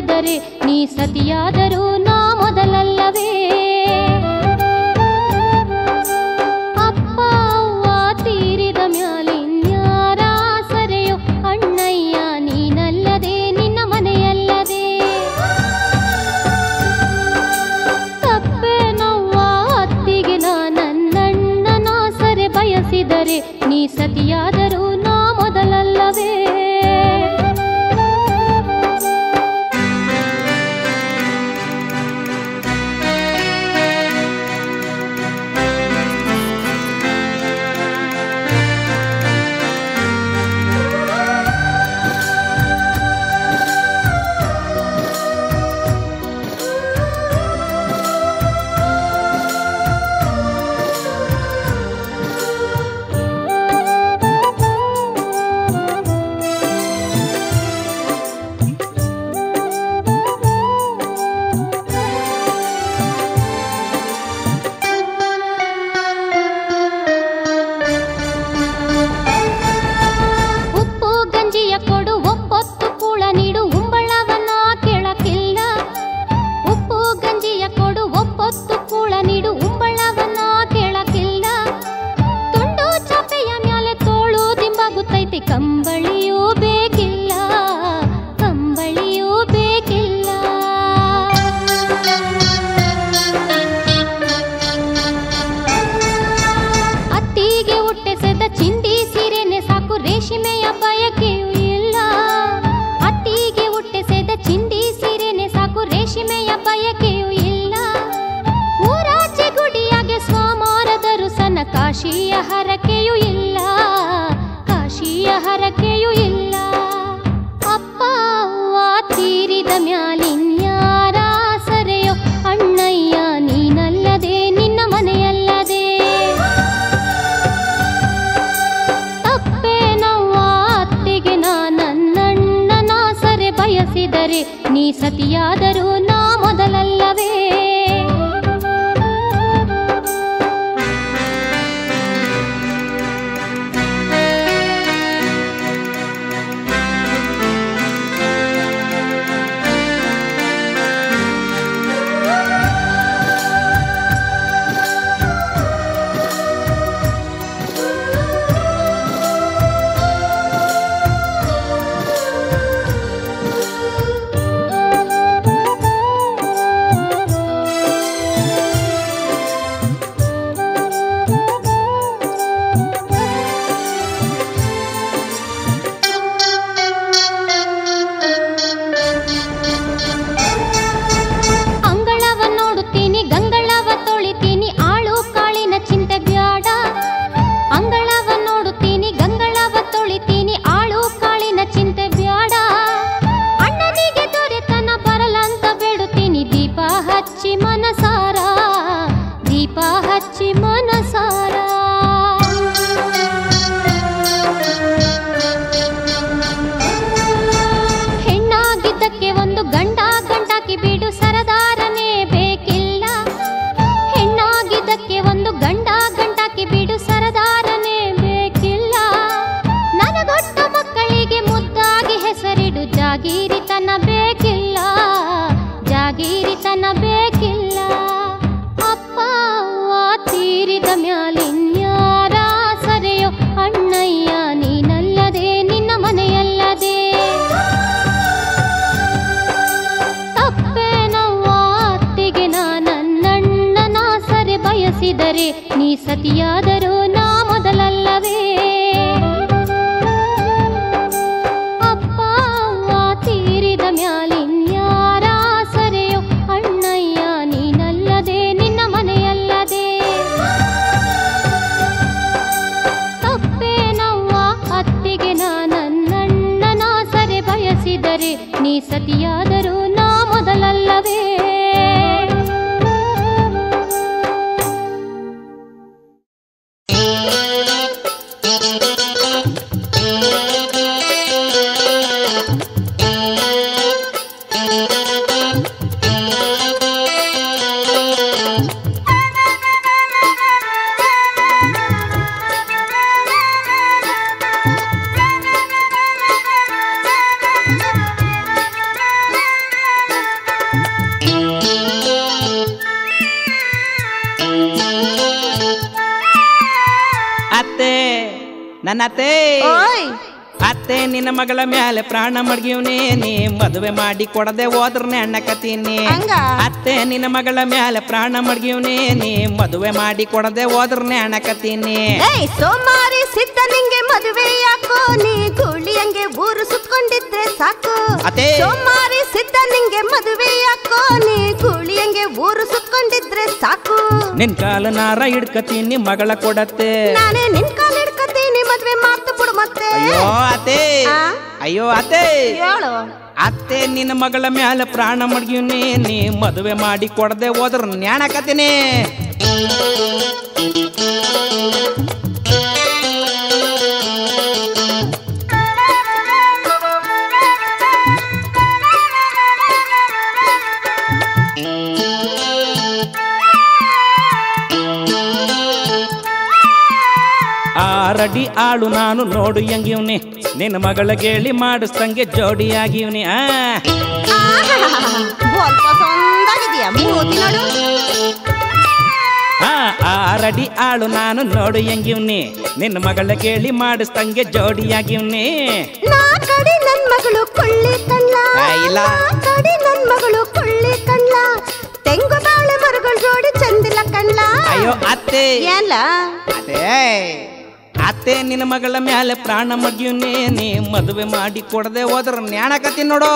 ಬಯಸಿದರೆ ನೀ ಸತಿಯಾದರೂ ನಾ ಮೊದಲಲ್ಲವೇ ಅಪ್ಪ ಅವ್ವ ತೀರಿದ ಮ್ಯಾಲಿನ್ಯಾರ ಸರೆಯೋ ಅಣ್ಣಯ್ಯ ನೀನಲ್ಲದೆ ನಿನ್ನ ಮನೆಯಲ್ಲದೆ ತಪ್ಪೇನವ್ವ ಅತ್ತಿಗೆ ನಾ ನನ್ನಣ್ಣನ ಸರೆ ಬಯಸಿದರೆ ನೀ ಸತಿಯಾದರೂ ನಾ ಮೊದಲಲ್ಲವೇ ಉಪ್ಪು ಗಂಜಿಯ ಕೊಡು ಒಪ್ಪೊತ್ತು ಕೂಳ ನೀಡು ಉಂಬಳವನ್ನ ಕೇಳಕ್ಕಿಲ್ಲ ಉಪ್ಪು ಗಂಜಿಯ ಕೊಡು ಒಪ್ಪೊತ್ತು ಕೂಳ ನೀಡು ಉಂಬಳವನ್ನ ಕೇಳಕ್ಕಿಲ್ಲ ತುಂಡು ಚಾಪೆಯ ಮ್ಯಾಲೆ ತೋಳು ದಿಂಬಾಗುತ್ತೈತಿ ಕಂಬಳಿಯೂ ಬೇಕಿಲ್ಲ ಕಂಬಳಿಯೂ ಬೇಕಿಲ್ಲ ಅತ್ತಿಗೆ ಹುಟ್ಟೆಸೆದ ಚಿಂದಿ ಸೀರೆನೆ ಸಾಕು ರೇಷ್ಮೆಯ ಬಯಕೆಯೂ ಇಲ್ಲ ಅತ್ತಿಗೆ ಹುಟ್ಟೆಸೆದ ಚಿಂದಿ ಸೀರೆನೆ ಸಾಕು ರೇಷ್ಮೆಯ ಬಯಕೆಯೂ ಇಲ್ಲ ಊರಾಚೆ ಗುಡಿಯಾಗೆ ಸ್ವಾಮಾರದರು ಸನ ಕಾಶಿಯ ಹರಕೆಯೂ ಇಲ್ಲ ಕಾಶಿಯ ಹರಕೆಯೂ ಇಲ್ಲ ಅಪ್ಪ ಅವ್ವ ತೀರಿದ ಮ್ಯಾಲಿನ್ಯಾರ ಸರೆಯೋ ಅಣ್ಣಯ್ಯ ನೀನಲ್ಲದೆ ನಿನ್ನ ಮನೆಯಲ್ಲದೆ ತಪ್ಪೇನವ್ವ ಅತ್ತಿಗೆ ನಾ ನನ್ನಣ್ಣನ ಸರೆ ಬಯಸಿದರೆ ನೀ ಸತಿಯಾದರೂ ನಾ ಮೊದಲಲ್ಲವೇ ಅಂಗಳವ ನೋಡುತ್ತೀನಿ ಗಂಗಳವ ತೊಳಿತೀನಿ ಆಳು ಕಾಳಿನ ಚಿಂತೆ ಬ್ಯಾಡ ಅಂಗಳವ ನೋಡುತ್ತೀನಿ ಗಂಗಳವ ತೊಳಿತೀನಿ ಆಳು ಕಾಳಿನ ಚಿಂತೆ ಬ್ಯಾಡ ಅಣ್ಣನಿಗೆ ದೊರೆತನ ಬರಲಂತ ಬೇಡುತ್ತೀನಿ ದೀಪ ಹಚ್ಚಿ ಮನಸಾರ ದೀಪ ಹಚ್ಚಿ ಮನಸಾರ ಹೆಣ್ಣಾಗಿದ್ದಕ್ಕೆ ಒಂದು ಗಂಡ ಗಂಟಾಕಿ ಬಿಡು ಸರದಾರನೇ ಬೇಕಿಲ್ಲ ಹೆಣ್ಣಾಗಿದ್ದಕ್ಕೆ ಒಂದು ಗಂಡ ಗಂಟಾಕಿ ಬಿಡು ಸರದಾರನೇ ಬೇಕಿಲ್ಲ ನನಗೊಟ್ಟ ಮಕ್ಕಳಿಗೆ ಮುದ್ದಾಗಿ ಹೆಸರಿಡು ಜಾಗೀರಿತನ ಬೇಕಿಲ್ಲ ಜಾಗೀರಿತನ ಬೇಕಿಲ್ಲ ಅಪ್ಪ ಅವ್ವ ತೀರಿದ ಮ್ಯಾಲಿನ್ಯಾರ ಸರೆಯೋ ಅಣ್ಣಯ್ಯ ನೀನಲ್ಲದೆ ನಿನ್ನ ಮನೆಯಲ್ಲದೆ ತಪ್ಪೇನವ್ವ ಅತ್ತಿಗೆ ನಾ ನನ್ನಣ್ಣನ ಸರೆ ಬಯಸಿದರೆ ನೀ ಸತಿಯಾದರೂ ನಾ ಮೊದಲಲ್ಲವೇ ಅಪ್ಪ ಅವ್ವ ತೀರಿದ ಮ್ಯಾಲಿನ್ಯಾರ ಸರೆಯೋ ಅಣ್ಣಯ್ಯ ನೀನಲ್ಲದೆ ನಿನ್ನ ಮನೆಯಲ್ಲದೆ ತಪ್ಪೇನವ್ವ ಅತ್ತಿಗೆ ನಾ ನನ್ನಣ್ಣನ ಸರೆ ಬಯಸಿದರೆ ನೀ ಸತಿಯಾದರೂ ನಾ ಮೊದಲಲ್ಲವೇ ನನ್ನ ಅತ್ತೆ ಓಯ್ ಅತ್ತೆ ನಿನ್ನ ಮಗಳ ಮ್ಯಾಲೆ ಪ್ರಾಣ ಮಡ್ಗಿವ್ನಿ ನೀ ಮದುವೆ ಮಾಡಿ ಕೊಡದೆ ಹೋದ್ರನೆ ಅಣ್ಣಕತೀನಿ ಹಂಗ? ಅತ್ತೆ ನಿನ್ನ ಮಗಳ ಮ್ಯಾಲೆ ಪ್ರಾಣ ಮಡ್ಗಿವ್ನಿ ನೀ ಮದುವೆ ಮಾಡಿ ಕೊಡದೆ ಹೋದ್ರನೆ ಅಣ್ಣಕತೀನಿ ಏಯ್ ಸೋಮಾರಿ ಸಿದ್ಧ ನಿಂಗೆ ಮದುವೆ ಯಾಕೋ ನೀ ಗೂಳಿಯಂಗೆ ಊರು ಸುತ್ಕೊಂಡಿದ್ರೆ ಸಾಕು ಅದೇ. ಸೋಮಾರಿ ಸಿದ್ಧ ನಿಂಗೆ ಮದುವೆ ಯಾಕೋ ನೀ ಗೂಳಿಯಂಗೆ ಊರು ಸುತ್ಕೊಂಡಿದ್ರೆ ಸಾಕು ನಿನ್ ಕಾಲ ನಾರ ಹಿಡ್ಕತೀನಿ ಮಗಳ ಕೊಡತ್ತೆ ನಾನೇ ನಿನ್ ಕಾಲ್ ಹಿಡ್ಕತೀನಿ ಮದ್ವೆ ಮಾಡ್ತು ಬಿಡು ಮತ್ತೆ ಅಯ್ಯೋ ಅತ್ತೆ ಆ? ಅಯ್ಯೋ ಅತ್ತೆ ಹೇಳು ಅತ್ತೆ ನಿನ್ನ ಮಗಳ ಮ್ಯಾಲೆ ಪ್ರಾಣ ಮಡ್ಗಿವ್ನಿ ನೀ ಮದುವೆ ಮಾಡಿ ಕೊಡದೆ ಹೋದ್ರ ನ್ಯಾಣಕತೀನಿ ಆರಡಿ ಆಳು ನಾನು ನೋಡು ಹೆಂಗಿವ್ನಿ ನಿನ್ನ ಮಗಳ ಗೇಳಿ ಮಾಡಿಸ್ದಂಗೆ ಜೋಡಿಯಾಗಿವ್ನಿ ಆ ಸ್ವಲ್ಪ ಸೊಂದಾಗಿದೆಯಾ ಮೂತಿ ನೋಡು ಆ, ಆರಡಿ ಆಳು ನಾನು ನೋಡು ಹೆಂಗಿವ್ನಿ ನಿನ್ನ ಮಗಳ ಗೇಳಿ ಮಾಡಿಸ್ದಂಗೆ ಜೋಡಿಯಾಗಿವ್ನಿ ನಾ ಕಡೆ ನನ್ ಮಗಳು ಕೊಳ್ಳಿ ಕಣ್ಲ ಆ, ಇಲ್ಲ. ನಾ ಕಡೆ ನನ್ ಮಗಳು ಕೊಳ್ಳಿ ಕಣ್ಲ ತೆಂಗು ಬಾಳೆ ಮರಗಳು ಜೋಡಿ ಚಂದಿಲ್ಲ ಕಣ್ಲ ಅಯ್ಯೋ ಅತ್ತೆ ಏನ್ಲ ಅದೇ ಅತ್ತೆ ನಿನ್ನ ಮಗಳ ಮ್ಯಾಲೆ ಪ್ರಾಣ ಮಗ್ಯುನಿ ನೀ ಮದುವೆ ಮಾಡಿ ಕೊಡದೆ ಹೋದ್ರ ನ್ಯಾಣಕತಿ ನೋಡು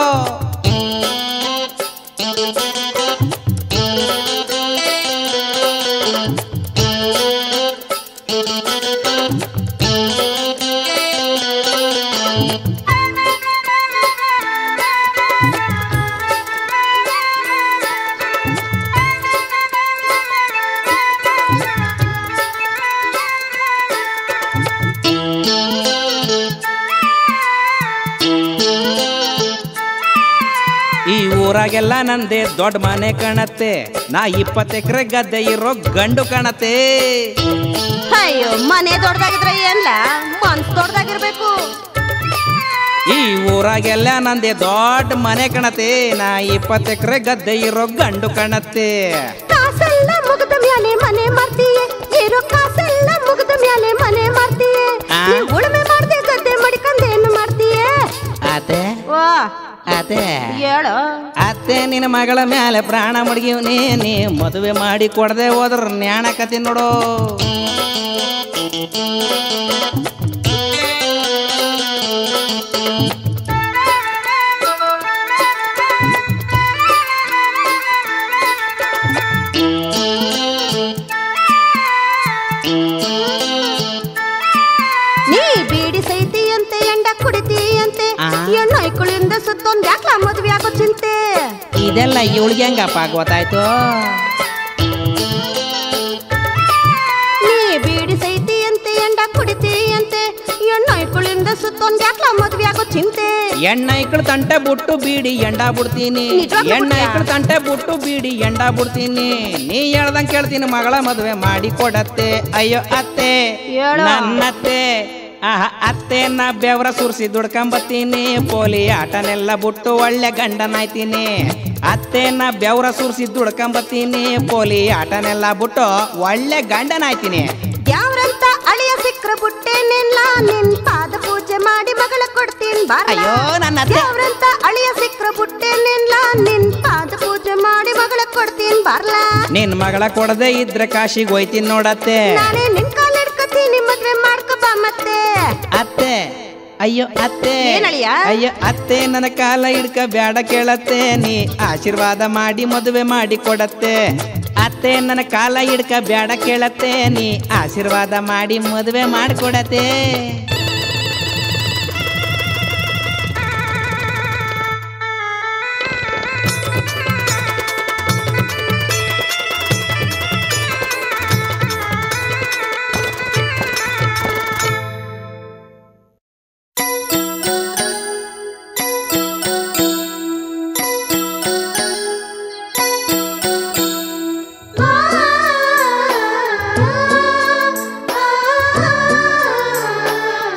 ಈ ಊರಾಗೆಲ್ಲ ನಂದೇ ದೊಡ್ಡ ಮನೆ ಕಾಣತ್ತೆ ನಾ ಇಪ್ಪತ್ತು ಎಕರೆ ಗದ್ದೆ ಇರೋ ಗಂಡು ಕಾಣತ್ತೆ ಅಯ್ಯೋ ಮನೆ ದೊಡ್ಡದಾಗಿದ್ರೆ ಏನ್ಲ ಮನ್ಸ್ ದೊಡ್ಡದಾಗಿರ್ಬೇಕು ಈ ಊರಾಗೆಲ್ಲ ನಂದೇ ದೊಡ್ಡ ಮನೆ ಕಾಣತ್ತೆ ನಾ ಇಪ್ಪತ್ತು ಎಕರೆ ಗದ್ದೆ ಇರೋ ಗಂಡು ಕಾಣತ್ತೆ ಕಾಸೆಲ್ಲ ಮುಗಿದ ಮ್ಯಾಲೆ ಮನೆ ಮಾಡ್ತೀಯೆ ಇರೋ ಕಾಸೆಲ್ಲ ಮುಗಿದ ಮ್ಯಾಲೆ ಮನೆ ಮಾಡ್ತೀಯೆ ಆ? ನೀ ಉಳುಮೆ ಮಾಡ್ದೆ ಗದ್ದೆ ಮಡಿಕಂದ ಏನು ಮಾಡ್ತೀಯೆ ಅತ್ತೆ ವಾ ಅತ್ತೆ ಹೇಳು ಅತ್ತೆ ನಿನ್ನ ಮಗಳ ಮ್ಯಾಲೆ ಪ್ರಾಣ ಮಡಗಿವ್ನಿ ನೀ ಮದುವೆ ಮಾಡಿ ಕೊಡದೆ ಹೋದ್ರ ನ್ಯಾಣಕತಿ ನೋಡು ನೀ ಬೀಡಿ ಸೈತಿಯಂತೆ ಎಂಡ ಕುಡಿತೀಯಂತೆ ಆ? ಹೆಣ್ಣು ಐಕುಳಿಂದ ಸುತ್ತೊಂದ್ ಯಾಕ್ಲ ಮದ್ವೆ ಆಗೋ ಚಿಂತೆ ಇದೆಲ್ಲ ಇವಳಿಗೆ ಹೆಂಗಪ್ಪ ಗೊತ್ತಾಯ್ತು ನೀ ಬೀಡಿ ಸೈತಿಯಂತೆ ಎಂಡ ಕುಡಿತೀಯಂತೆ ಹೆಣ್ಣು ಐಕುಳಿಂದ ಸುತ್ತೊಂದ್ ಯಾಕ್ಲ ಮದ್ವೆ ಆಗೋ ಚಿಂತೆ ಎಣ್ಣ ಐಕಳು ತಂಟೆ ಬಿಟ್ಟು ಬೀಡಿ ಎಂಡ ಬಿಡ್ತೀನಿ ನಿಜವಾಗ್ಲೂ ಎಣ್ಣ ಬಿಡ್ತೀಯಾ? ಐಕಳು ತಂಟೆ ಬಿಟ್ಟು ಬೀಡಿ ಎಂಡ ಬಿಡ್ತೀನಿ ನೀ ಹೇಳ್ದಂಗ್ ಕೇಳ್ತೀನಿ ಮಗಳ ಮದುವೆ ಮಾಡಿ ಕೊಡತ್ತೆ ಅಯ್ಯೋ ಅತ್ತೆ ಹೇಳು. ನನ್ನತ್ತೆ ಆಹ ಅತ್ತೆ ನಾ ಬೆವರ ಸುರಿಸಿ ದುಡ್ಕೊಂಬತ್ತೀನಿ ಪೋಲಿ ಆಟನೆಲ್ಲ ಬಿಟ್ಟು ಒಳ್ಳೆ ಗಂಡನಾಯ್ತೀನಿ ಅತ್ತೆ ನಾ ಬೆವರ ಸುರಿಸಿ ದುಡ್ಕೊಂಬತ್ತೀನಿ ಪೋಲಿ ಆಟನೆಲ್ಲ ಬಿಟ್ಟು ಒಳ್ಳೆ ಗಂಡನಾಯ್ತೀನಿ ಯಾವ್ರಂತ ಅಳಿಯ ಸಿಕ್ರ ಬುಟ್ಟೆನೆಲ್ಲ ನಿನ್ ಪಾದ ಪೂಜೆ ಮಾಡಿ ಮಗಳ ಕೊಡ್ತೀನಿ ಬಾರ ಅಯ್ಯೋ ನನ್ನ ಅತ್ತೆ ಯಾವ್ರಂತ ಅಳಿಯ ಸಿಕ್ರ ಬುಟ್ಟೆನೆಲ್ಲ ನಿನ್ ಪಾದ ಪೂಜೆ ಮಾಡಿ ಮಗಳ ಕೊಡ್ತೀನಿ ಬಾರ್ಲಾ ನಿನ್ ಮಗಳ ಕೊಡದೆ ಇದ್ರೆ ಕಾಶಿಗೆ ಹೋಯ್ತೀನಿ ನೋಡತ್ತೆ ನಾನೇ ನಿನ್ ಕಾಲ್ ಹಿಡ್ಕತೀನಿ ಮದ್ವೆ ಮಾಡ್ಕೊ ಬಾ ಮತ್ತೆ ಅತ್ತೆ ಅಯ್ಯೋ ಅತ್ತೆ ಏನ್ ಅಳಿಯ? ಅಯ್ಯೋ ಅತ್ತೆ ನನ್ನ ಕಾಲ ಹಿಡ್ಕ ಬ್ಯಾಡ ಕೇಳತ್ತೆ ನೀ ಆಶೀರ್ವಾದ ಮಾಡಿ ಮದುವೆ ಮಾಡಿ ಕೊಡತ್ತೆ ಅತ್ತೆ ನನ್ನ ಕಾಲ ಹಿಡ್ಕ ಬ್ಯಾಡ ಕೇಳತ್ತೆ ನೀ ಆಶೀರ್ವಾದ ಮಾಡಿ ಮದುವೆ ಮಾಡಿಕೊಡತ್ತೆ ಆ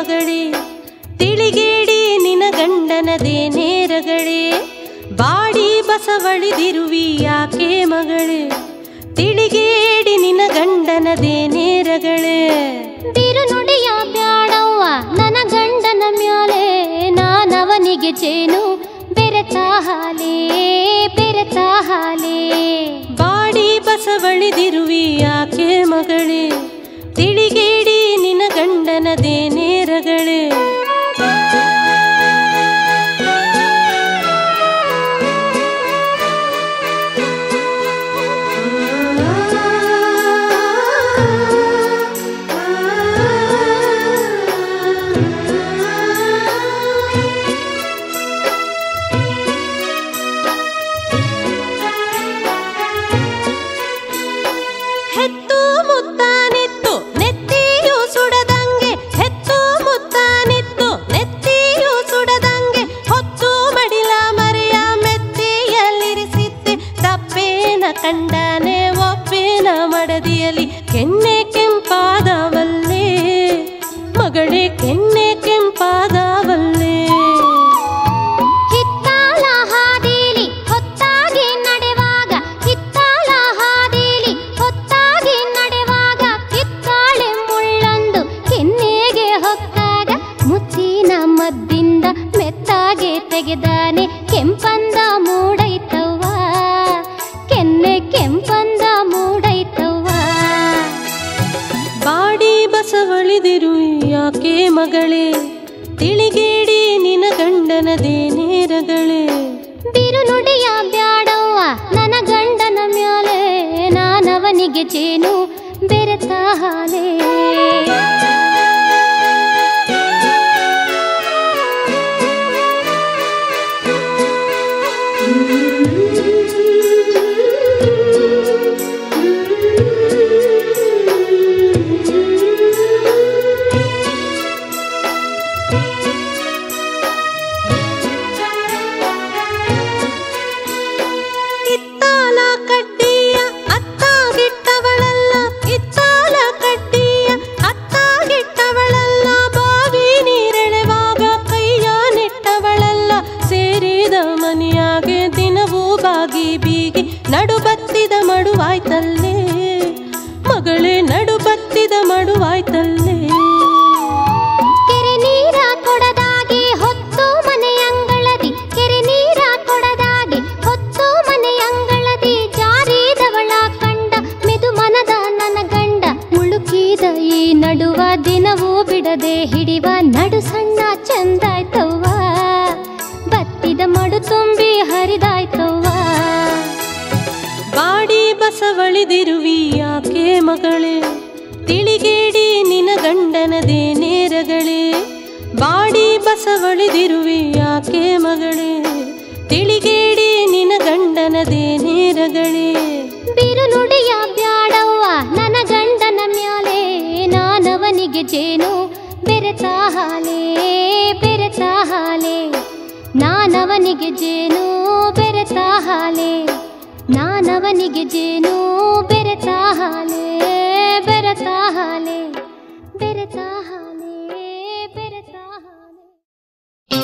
ಮಗಳೇ ತಿಳಿಗೇಡಿ ನಿನ ಗಂಡನದೇ ನೇರಗಳೇ ಬಾಡಿ ಬಸವಳಿದಿರುವಿ ಯಾಕೆ ಮಗಳೇ ತಿಳಿಗೇಡಿ ನಿನ ಗಂಡನದೇ ನೇರಗಳೇ ಬಿರುನುಡಿಯ ಬ್ಯಾಡವ್ವ ನನ್ನ ಗಂಡನ ಮ್ಯಾಲೆ ನಾನವನಿಗೆ ಚೇನು ಬೆರೆತ ಹಾಲೇ ಬೆರೆತ ಹಾಲೇ ಬಾಡಿ ಬಸವಳಿದಿರುವಿ ಯಾಕೆ ಮಗಳೇ ತಿಳಿಗೇಡಿ ನಿನ ಗಂಡನದೇ ನೇರಗಳೇ ಹೆತ್ತು ಮುತ್ತಾನಿತ್ತು ನೆತ್ತಿಯು ಸುಡದಂಗೆ ಹೆತ್ತು ಮುತ್ತಾನಿತ್ತು ನೆತ್ತಿಯು ಸುಡದಂಗೆ ಹೊತ್ತು ಮಡಿಲ ಮರೆಯ ಮೆತ್ತಿಯಲ್ಲಿರಿಸಿದ್ದೆ ತಪ್ಪೇನ ಕಂಡನೆ ಒಪ್ಪೇನ ಮಡದಿಯಲಿ ಕೆನ್ನೆ ಕೆಂಪಾದವಲ್ಲೇ ಮಗಳೇ ಕೆನ್ನೆ ಕೆಂಪಾದವಲ್ಲೇ ಹಿತ್ತಾಲ ಹಾದಿಲಿ ಹೊತ್ತಾಗಿ ನಡೆವಾಗ ಹಿತ್ತಾಲ ಹಾದಿಲಿ ಹೊತ್ತಾಗಿ ನಡೆವಾಗ ಕಿತ್ತಾಳೆ ಮುಳ್ಳೊಂದು ಕೆನ್ನೆಗೆ ಹೊಕ್ಕಾಗ ಮುತ್ತಿನ ಮದ್ದಿಂದ ಮೆತ್ತಾಗೆ ತೆಗೆದಾನೆ ಕೆಂಪಂದ ಮೂಡೈತವ್ವ ಕೆನ್ನೆ ಕೆಂಪಂದ ಮೂಡೈತವ್ವ ಬಾಡಿ ಬಸವಳಿದಿರು ಯಾಕೆ ಮಗಳೇ ತಿಳಿಗೇಡಿ ನಿನ ಗಂಡನದೇ ನೇರಗಳೇ ಬಿರುನುಡಿಯ ಬ್ಯಾಡವ್ವ ನನ್ನ ಗಂಡನ ಮ್ಯಾಲೆ ನಾನವನಿಗೆ ಚೇನು ಬೆರೆತ ಹಾಲೇ ಇತ್ತಾಲ ಕಡ್ಡಿಯ ಅತ್ತಾಗಿಟ್ಟವಳಲ್ಲ ಇತ್ತಾಲ ಕಡ್ಡಿಯ ಅತ್ತಾಗಿಟ್ಟವಳಲ್ಲ ಬಾವಿ ನೀರೆಳೆವಾಗ ಕೈಯ ನೆಟ್ಟವಳಲ್ಲ ಸೇರಿದ ಮನೆಯಾಗೆ ದಿನವೂ ಬಾಗಿ ಬೀಗಿ ನಡುಬತ್ತಿದ ಮಡುವಾಯ್ತಲ್ಲೇ ಮಗಳೇ ನಡುಬತ್ತಿದ ಮಡುವಾಯ್ತಲ್ಲೇ ಕೆರೆ ನೀರ ಕೊಡದಾಗಿ ಹೊತ್ತು ಮನೆಯಂಗಳದಿ ಕೆರೆ ನೀರ ಕೊಡದಾಗಿ ಹೊತ್ತು ಮನೆಯಂಗಳದಿ ಜಾರಿದವಳ ಕಂಡ ಮೆದು ಮನದ ನನ್ನ ಗಂಡ ಮುಳುಕಿದ ಈ ನಡುವ ದಿನವೂ ಬಿಡದೆ ಹಿಡಿವ ನಡು ಸಣ್ಣ ಚಂದಾಯ್ತವ್ವ ಬತ್ತಿದ ಮಡು ತುಂಬಿ ಹರಿದಾಯ್ತವ್ವ ಬಾಡಿ ಬಸವಳಿದಿರುವಿ ಯಾಕೆ ಮಗಳೇ ತಿಳಿಗೇಡಿ ನಿನ ಗಂಡನದೇ ನೇರಗಳೇ ಬಾಡಿ ಬಸವಳಿದಿರುವಿ ಯಾಕೆ ಮಗಳೇ ತಿಳಿಗೇಡಿ ನಿನ ಗಂಡನದೇ ನೇರಗಳೇ ಬಿರುನುಡಿಯ ಬ್ಯಾಡವ್ವ ನನ್ನ ಗಂಡನ ಮ್ಯಾಲೆ ನಾನವನಿಗೆ ಜೇನು ಬೆರೆತ ಹಾಲೇ ಬೆರೆತ ಹಾಲೇ ನಾನವನಿಗೆ ಜೇನು ಬೆರೆತ ಹಾಲೇ ನಾನವನಿಗೆ ಜೇನು ಬೆರೆತ ಹಾಲೇ ಬೆರೆತ ಹಾಲೇ ಬೆರೆತ ಹಾಲೇ ಬೆರೆತ ಹಾಲೇ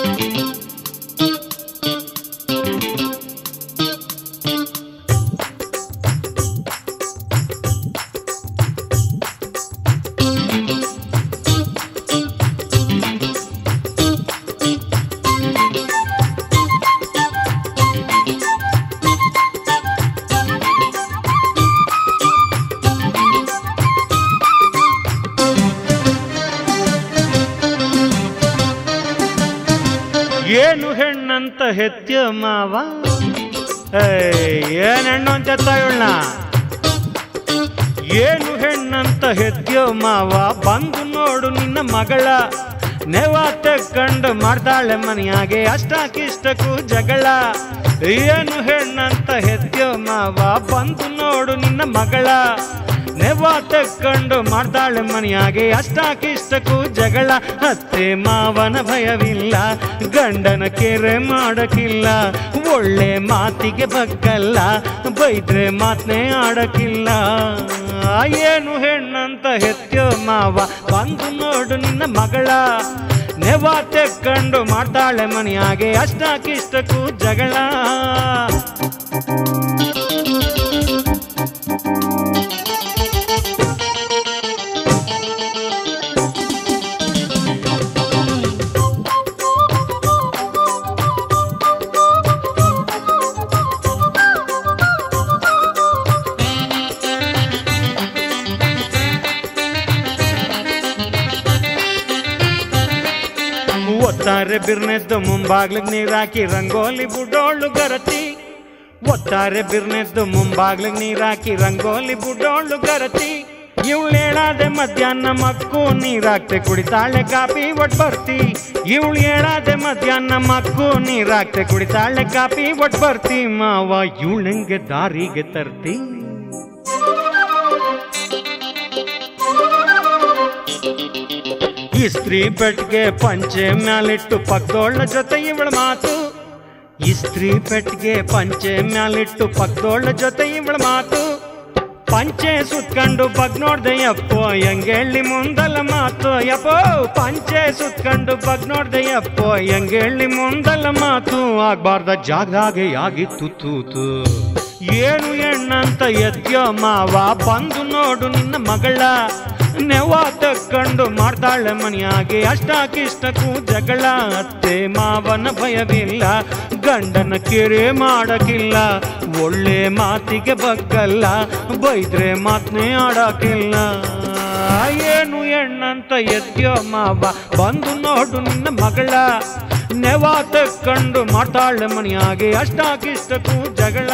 ಏನು ಹೆಣ್ಣಂತ ಹೆತ್ಯ ಮಾವ ಏಯ್, ಏನ್ ಹೆಣ್ಣು ಅಂತ ಇವಳನ್ನ ಏನು ಹೆಣ್ಣಂತ ಹೆತ್ಯ ಮಾವ ಬಂದು ನೋಡು ನಿನ್ನ ಮಗಳ ನೆವ ತೆಕ್ಕಂಡು ಮಾಡ್ತಾಳೆ ಮನೆಯಾಗೆ ಅಷ್ಟಾಕಿಷ್ಟಕ್ಕೂ ಜಗಳ ಏನು ಹೆಣ್ಣಂತ ಹೆತ್ಯ ಮಾವ ಬಂದು ನೋಡು ನಿನ್ನ ಮಗಳ ನೆವ ತೆಕ್ಕಂಡು ಮಾಡ್ತಾಳೆ ಮನೆಯಾಗೆ ಅಷ್ಟಾಕಿಷ್ಟಕ್ಕೂ ಜಗಳ ಅತ್ತೆ ಮಾವನ ಭಯವಿಲ್ಲ ಗಂಡನ ಕೆರೆ ಮಾಡಕ್ಕಿಲ್ಲ ಒಳ್ಳೆ ಮಾತಿಗೆ ಬಗ್ಗಲ್ಲ ಬೈದ್ರೆ ಮಾತನೇ ಆಡಕ್ಕಿಲ್ಲ ಏನು ಹೆಣ್ಣಂತ ಹೆತ್ಯೋ ಮಾವ ಬಂದು ನೋಡು ನಿನ್ನ ಮಗಳ ನೆವ ತೆಕ್ಕೊಂಡು ಮಾಡ್ತಾಳೆ ಮನೆಯಾಗೆ ಅಷ್ಟಕ್ಕಿಷ್ಟಕ್ಕೂ ಜಗಳ ಒತ್ತಾರೆ ಬಿರ್ನೆದ್ದು ಮುಂಬಾಗ್ಲಿಗ್ ನೀರಾಕಿ ರಂಗೋಲಿ ಬುಡೋಳು ಗರತಿ ಒತ್ತಾರೆ ಬಿರ್ನೆದ್ದು ಮುಂಬಾಗ್ಲಿಗ್ ನೀರಾಕಿ ರಂಗೋಲಿ ಬುಡೋಳು ಗರತಿ ಇವಳು ಹೇಳಾದೆ ಮಧ್ಯಾಹ್ನ ಮಕ್ಕು ನೀರಾಕ್ತೆ ಕುಡಿತಾಳೆ ಕಾಪಿ ಒಟ್ ಬರ್ತಿ ಇವಳು ಹೇಳಾದೆ ಮಧ್ಯಾಹ್ನ ಮಕ್ಕು ನೀರಾಕ್ತೆ ಕುಡಿತಾಳೆ ಕಾಪಿ ಒಟ್ ಬರ್ತಿ ಮಾವ ಇವಳಂಗೆ ದಾರಿಗೆ ತರ್ತಿ ಇಸ್ತ್ರಿ ಪೆಟ್ಗೆ ಪಂಚೆ ಮ್ಯಾಲಿಟ್ಟು ಪಕ್ಕದೋಳ ಜೊತೆ ಇವಳ ಮಾತು ಇಸ್ತ್ರಿ ಪೆಟ್ಗೆ ಪಂಚೆ ಮ್ಯಾಲಿಟ್ಟು ಪಕ್ಕದೋಳ ಜೊತೆ ಇವಳ ಮಾತು ಪಂಚೆ ಸುತ್ಕೊಂಡು ಬಗ್ ನೋಡ್ದೆ ಯಪ್ಪೋ ಹೆಂಗೇಳಿ ಮುಂದಲ ಮಾತು ಯಪ್ಪೋ ಪಂಚೆ ಸುತ್ಕೊಂಡು ಬಗ್ ನೋಡ್ದೆ ಯಪ್ಪೋ ಹೆಂಗೇಳಿ ಮುಂದಲ ಮಾತು ಆಗ್ಬಾರ್ದ ಜಾಗಾಗೆ ಆಗಿತ್ತು ತೂತು ಏನು ಹೆಣ್ಣಂತ ಎದ್ಯೋ ಮಾವ ಬಂದು ನೋಡು ನಿನ್ನ ಮಗಳ ನೆವ ತಕ್ಕೊಂಡು ಮಾಡ್ತಾಳೆ ಮನೆಯಾಗೆ ಅಷ್ಟಾಕಿಷ್ಟಕ್ಕೂ ಜಗಳ ಅತ್ತೆ ಮಾವನ ಭಯವಿಲ್ಲ ಗಂಡನ ಕೆರೆ ಮಾಡಕ್ಕಿಲ್ಲ ಒಳ್ಳೆ ಮಾತಿಗೆ ಬಗ್ಗಲ್ಲ ಬೈದ್ರೆ ಮಾತ್ನೇ ಆಡಕ್ಕಿಲ್ಲ ಏನು ಹೆಣ್ಣಂತ ಎದ್ಯೋ ಮಾವ ಬಂದು ನೋಡು ನಿನ್ನ ಮಗಳ ನೆವ ತಕ್ಕೊಂಡು ಮಾಡ್ತಾಳೆ ಮನೆಯಾಗೆ ಅಷ್ಟಾಕಿಷ್ಟಕ್ಕೂ ಜಗಳ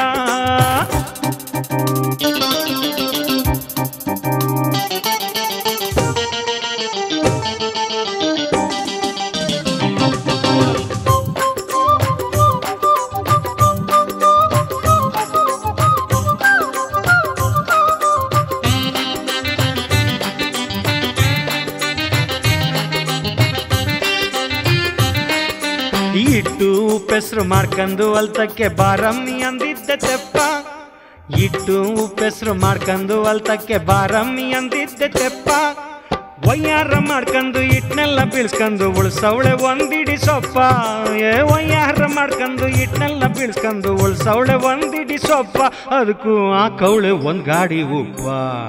ಇಟ್ಟು ಉಪ್ಪೆಸ್ರು ಮಾಡ್ಕೊಂಡು ಅಲ್ತಕ್ಕೆ ಬಾರಮ್ಮಿ ಅಂದಿದ್ದೆ ತೆಪ್ಪ ಇಟ್ಟು ಉಪ್ಪೆಸ್ರು ಮಾಡ್ಕೊಂಡು ಅಲ್ತಕ್ಕೆ ಬಾರಮ್ಮಿ ಅಂದಿದ್ದೆ ತೆಪ್ಪ ವಯ್ಯಾರ ಮಾಡ್ಕೊಂಡು ಇಟ್ನೆಲ್ಲ ಬೀಳ್ಸ್ಕೊಂಡು ಉಳ್ಸವಳೆ ಒಂದಿಡಿ ಸೊಪ್ಪ ಏ ವಯ್ಯಾರ ಮಾಡ್ಕೊಂಡು ಇಟ್ನೆಲ್ಲ ಬೀಳ್ಸ್ಕೊಂಡು ಉಳ್ಸವಳೆ ಒಂದಿಡಿ ಸೊಪ್ಪ ಅದಕ್ಕೂ ಆ ಕವಳೆ ಒಂದ್ ಗಾಡಿ ಉಪ್ಪ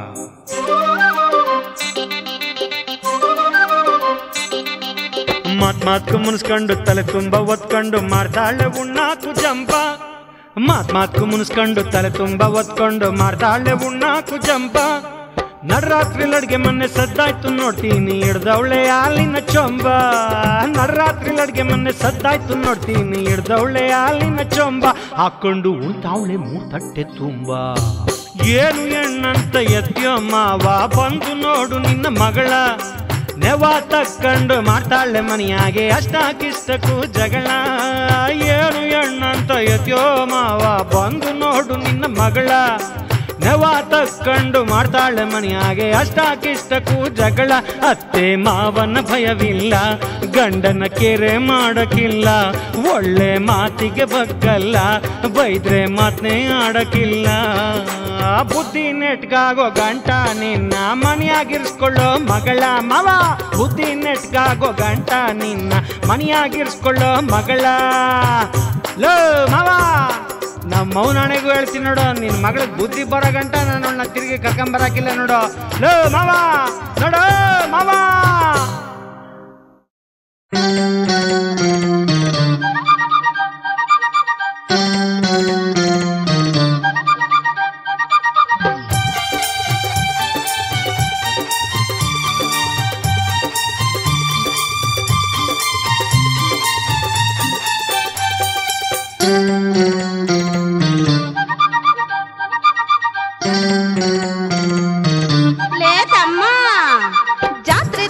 ಮಾತ್ ಮಾತ್ಕು ಮುನ್ಸ್ಕೊಂಡು ತಲೆ ತುಂಬ ಒತ್ಕೊಂಡು ಮಾಡ್ತಾಳೆ ಉಣ್ಣಾಕು ಜಂಪ ಮಾತ್ ಮಾತ್ಕು ಮುನ್ಸ್ಕೊಂಡು ತಲೆ ತುಂಬ ಒತ್ಕೊಂಡು ಮಾಡ್ತಾಳೆ ಉಣ್ಣಾಕು ಜಂಪ ನಡ್ರಾತ್ರಿ ಲಡ್ಗೆ ಮೊನ್ನೆ ಸದ್ದಾಯ್ತು ನೋಡ್ತೀನಿ ಹಿಡ್ದವಳೆ ಹಾಲಿನ ಚೊಂಬ ನಡ್ರಾತ್ರಿ ಲಡ್ಗೆ ಮೊನ್ನೆ ಸದ್ದಾಯ್ತು ನೋಡ್ತೀನಿ ಹಿಡ್ದವಳೆ ಹಾಲಿನ ಚೊಂಬ ಹಾಕೊಂಡು ಉಳ್ತಾವಳೆ ಮೂರ್ ತಟ್ಟೆ ತುಂಬ ಏನು ಹೆಣ್ಣಂತ ಎದ್ಯೋ ಮಾವ ಬಂದು ನೋಡು ನಿನ್ನ ಮಗಳ ನೆವ ತಕ್ಕಂಡು ಮಾಡ್ತಾಳೆ ಮನೆಯಾಗೆ ಅಷ್ಟಾಕಿಷ್ಟಕ್ಕೂ ಜಗಳ ಏನು ಹೆಣ್ಣಂತ ಎದ್ಯೋ ಮಾವ ಬಂದು ನೋಡು ನಿನ್ನ ಮಗಳ ನೆವ ತಕ್ಕಂಡು ಮಾಡ್ತಾಳೆ ಮನೆಯಾಗೆ ಅಷ್ಟಾಕಿಷ್ಟಕ್ಕೂ ಜಗಳ ಅತ್ತೆ ಮಾವನ ಭಯವಿಲ್ಲ ಗಂಡನ ಕೆರೆ ಮಾಡಕ್ಕಿಲ್ಲ ಒಳ್ಳೆ ಮಾತಿಗೆ ಬಗ್ಗಲ್ಲ ಬೈದ್ರೆ ಮಾತ್ನೇ ಆಡಕ್ಕಿಲ್ಲ ಬುದ್ಧಿ ನೆಟ್ಗಾಗೋ ಗಂಟ ನಿನ್ನ ಮನೆಯಾಗಿರ್ಸ್ಕೊಳ್ಳೋ ಮಗಳ ಮವ ಬುದ್ಧಿ ನೆಟ್ಗಾಗೋ ಗಂಟ ನಿನ್ನ ಮನೆಯಾಗಿರ್ಸ್ಕೊಳ್ಳೋ ಮಗಳ ಲೋ ಮವ ನಮ್ಮ ಮೌನಾಣೆಗೂ ಹೇಳ್ತೀನಿ ನೋಡು ನಿನ್ನ ಮಗಳಿಗೆ ಬುದ್ಧಿ ಬರೋ ಗಂಟ ನಾನು ಅವಳನ್ನ ತಿರುಗಿ ಕರ್ಕೊಂಬರಾಕಿಲ್ಲ ನೋಡು ಲೋ ಮಾವ ನೋಡು ಮಾವ ಲೇ ತಮ್ಮ ಜಾತ್ರೆ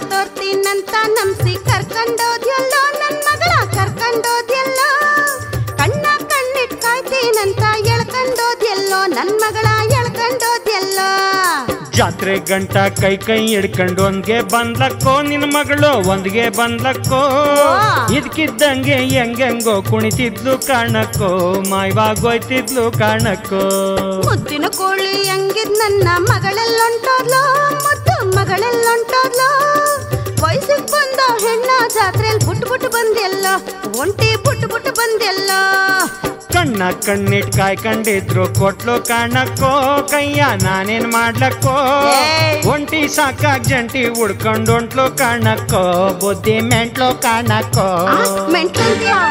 ಜಾತ್ರೆ ಗಂಟ ಕೈ ಕೈ ಹಿಡ್ಕೊಂಡು ಒಂದ್ಗೆ ಬಂದ್ಲಕ್ಕೋ ನಿನ್ನ ಮಗಳು ಒಂದ್ಗೆ ಬಂದ್ಲಕ್ಕೋ ಇದಕ್ಕಿದ್ದಂಗೆ ಹೆಂಗೆಂಗೋ ಕುಣಿತಿದ್ಲು ಕಾಣಕ್ಕೋ ಮಾಯವಾಗೋಯ್ತಿದ್ಲು ಕಾಣಕ್ಕೋ ಮುದ್ದಿನ ಕೋಳಿ ಹೆಂಗಿದ್ ನನ್ನ ಮಗಳೆಲ್ಲೊಂಟೋದ್ಲೋ ಮುದ್ದು ಮಗಳೆಲ್ಲೊಂಟೋದ್ಲೋ ವಯಸ್ಸಿಗೆ ಬಂದ ಹೆಣ್ಣ ಜಾತ್ರೆಯಲ್ಲಿ ಬುಟ್ಟು ಬುಟ್ಟು ಬಂದೆಲ್ಲ ಒಂಟಿ ಬುಟ್ಟು ಬುಟ್ಟು ಬಂದೆಲ್ಲ ಕಣ್ಣ ಕಣ್ಣಿಟ್ ಕಾಯ್ಕೊಂಡಿದ್ರು ಕೊಟ್ಲು ಕಾಣಕ್ಕೋ ಕೈಯ ನಾನೇನ್ ಮಾಡ್ಲಕ್ಕೋ ಏಯ್! ಒಂಟಿ ಸಾಕಾಗ್ ಜಂಟಿ ಉಡ್ಕೊಂಡು ಹೊಂಟ್ಲು ಕಾಣಕ್ಕೋ ಬುದ್ಧಿ ಮೆಂಟ್ಲು ಕಾಣಕ್ಕೋ ಮೆಂಟ್ಲಂತ್ಯಾ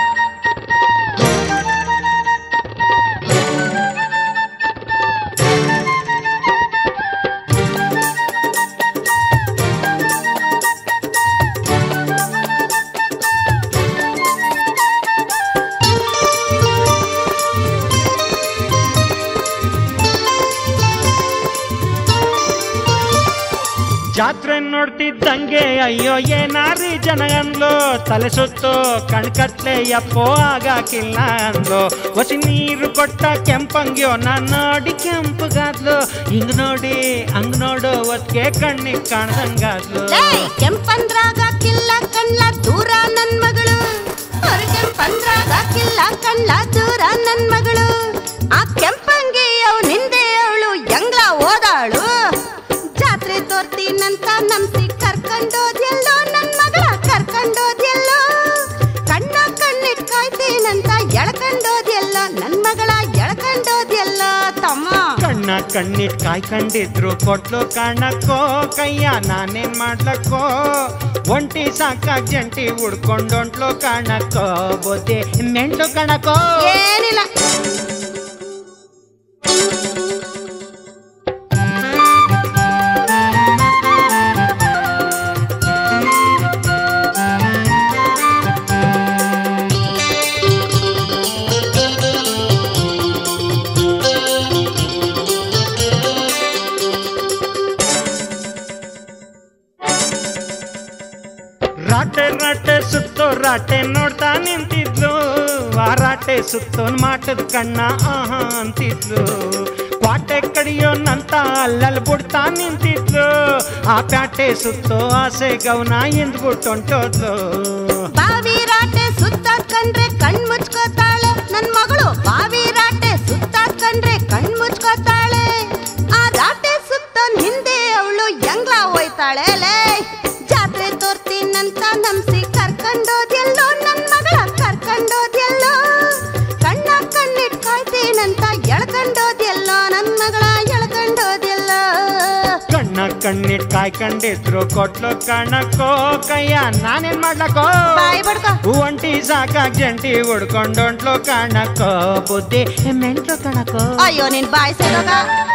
ಜಾತ್ರೆ ನೋಡ್ತಿದ್ದಂಗೆ ಅಯ್ಯೋ ಏನಾರಿ ಜನ ಅಂದ್ಲು ತಲೆ ಸುತ್ತು ಕಣ್ಕತ್ಲೆ ಯಪ್ಪೋ ಆಗಾಕಿಲ್ಲ ಅಂದ್ಲು ಹೊಸಿ ನೀರು ಕೊಟ್ಟ ಕೆಂಪಂಗ್ಯೋ ನಾನ್ ನೋಡಿ ಕೆಂಪಗಾದ್ಲು ಹಿಂಗ್ ನೋಡಿ ಹಂಗ್ ನೋಡು ಒತ್ಗೆ ಕಣ್ಣಿಗೆ ಕಾಣ್ದಂಗಾದ್ಲು ಏಯ್ ಕೆಂಪಂದ್ರಾಗ ಕಿಲ್ಲ ಕಣ್ಲ ದೂರ ನನ್ ಮಗಳು ಹೊರ ಕೆಂಪಂದ್ರಾಗ ಕಿಲ್ಲ ಕಣ್ಲ ದೂರ ನನ್ ಮಗಳು ಆ ಕೆಂಪಂಗಿ ಅವ್ ನಿಂದೆ ಅವಳು ಎಂಗ್ಲ ಓದಾಳು ಜಾತ್ರೆ ತೋರ್ತೀನಂತ ನಂಬ್ಸಿ ಕರ್ಕೊಂಡೋದ್ಯಲ್ಲೋ ನನ್ ಮಗಳ ಕರ್ಕೊಂಡೋದ್ಯಲ್ಲೋ ಕಣ್ಣ ಕಣ್ಣಿಟ್ ಕಾಯ್ತೀನಂತ ಎಳ್ಕೊಂಡೋದ್ಯಲ್ಲ ನನ್ ಮಗಳ ಎಳ್ಕೊಂಡೋದ್ಯಲ್ಲ ತಮ್ಮ ಕಣ್ಣ ಕಣ್ಣಿಟ್ ಕಾಯ್ಕೊಂಡಿದ್ರು ಕೊಟ್ಲು ಕಾಣಕ್ಕೋ ಕೈಯ ನಾನೇನ್ ಮಾಡ್ಲಕ್ಕೋ ಒಂಟಿ ಸಾಕಾಗ್ ಜಂಟಿ ಉಡ್ಕೊಂಡೊಂಟ್ಲು ಕಾಣಕ್ಕೋ ಬುದ್ಧಿ ಮೆಂಟ್ಲು ಕಾಣಕ್ಕೋ ಏನಿಲ್ಲ ರಾಟೆ ರಾಟೆ ಸುತ್ತೋ ರಾಟೆ ನೋಡ್ತಾ ನಿಂತಿದ್ಲು ಆ ರಾಟೆ ಸುತ್ತೋನ್ ಮಾಟದ ಕಣ್ಣ ಆಹಾ ಅಂತಿದ್ಲು ಕ್ವಾಟೆ ಕಡಿಯೋನಂತ ಅಲ್ಲಲ್ಲಿ ಬಿಡ್ತಾ ನಿಂತಿದ್ಲು ಆ ಪ್ಯಾಟೆ ಸುತ್ತೋ ಆಸೆ ಗೌನ ಎಂದ್ಬಿಟ್ಟು ಹೊಂಟೋದ್ಲು ಬಾವಿ ರಾಟೆ ಸುತ್ತಾಕಂಡ್ರೆ ಕಣ್ ಮುಚ್ಕೋತಾಳೆ ನನ್ ಮಗಳು ಬಾವಿ ರಾಟೆ ಸುತ್ತಾಕಂಡ್ರೆ ಕಣ್ ಮುಚ್ಕೋತಾಳೆ ಆ ರಾಟೆ ಸುತ್ತನ್ ಹಿಂದೆ ಅವಳು ಎಂಗ್ಲ ಹೋಯ್ತಾಳೆ ಲೇ ಜಾತ್ರೆ ತೋರ್ತೀನಂತ ನಂಬ್ಸಿ ಕರ್ಕೊಂಡೋದ್ಯಲ್ಲೋ ನನ್ ಮಗಳ ಕರ್ಕೊಂಡೋದ್ಯಲ್ಲೋ ಕಣ್ಣ ಕಣ್ಣಿಟ್ ಕಾಯ್ತೀನಂತ ಎಳ್ಕೊಂಡೋದ್ಯಲ್ಲೋ ನನ್ ಮಗಳ ಎಳ್ಕೊಂಡೋದ್ಯಲ್ಲೋ ಕಣ್ಣ ಕಣ್ಣಿಟ್ ಕಾಯ್ಕೊಂಡಿದ್ರು ಕೊಟ್ಲು ಕಣಕ್ಕೋ ಕೈಯ ನಾನೇನ್ ಮಾಡ್ಲಕ್ಕೋ ಬಾಯ್ ಬಡ್ಕೋ ಒಂಟಿ ಸಾಕಾಗ್ ಜಂಟಿ ಉಡ್ಕೊಂಡೊಂಟ್ಲು ಕಾಣಕ್ಕೋ ಬುದ್ಧಿ ಮೆಂಟ್ಲು ಕಣಕ್ಕೋ ಅಯ್ಯೋ ನಿನ್ ಬಾಯ್ ಸೇರೋಗ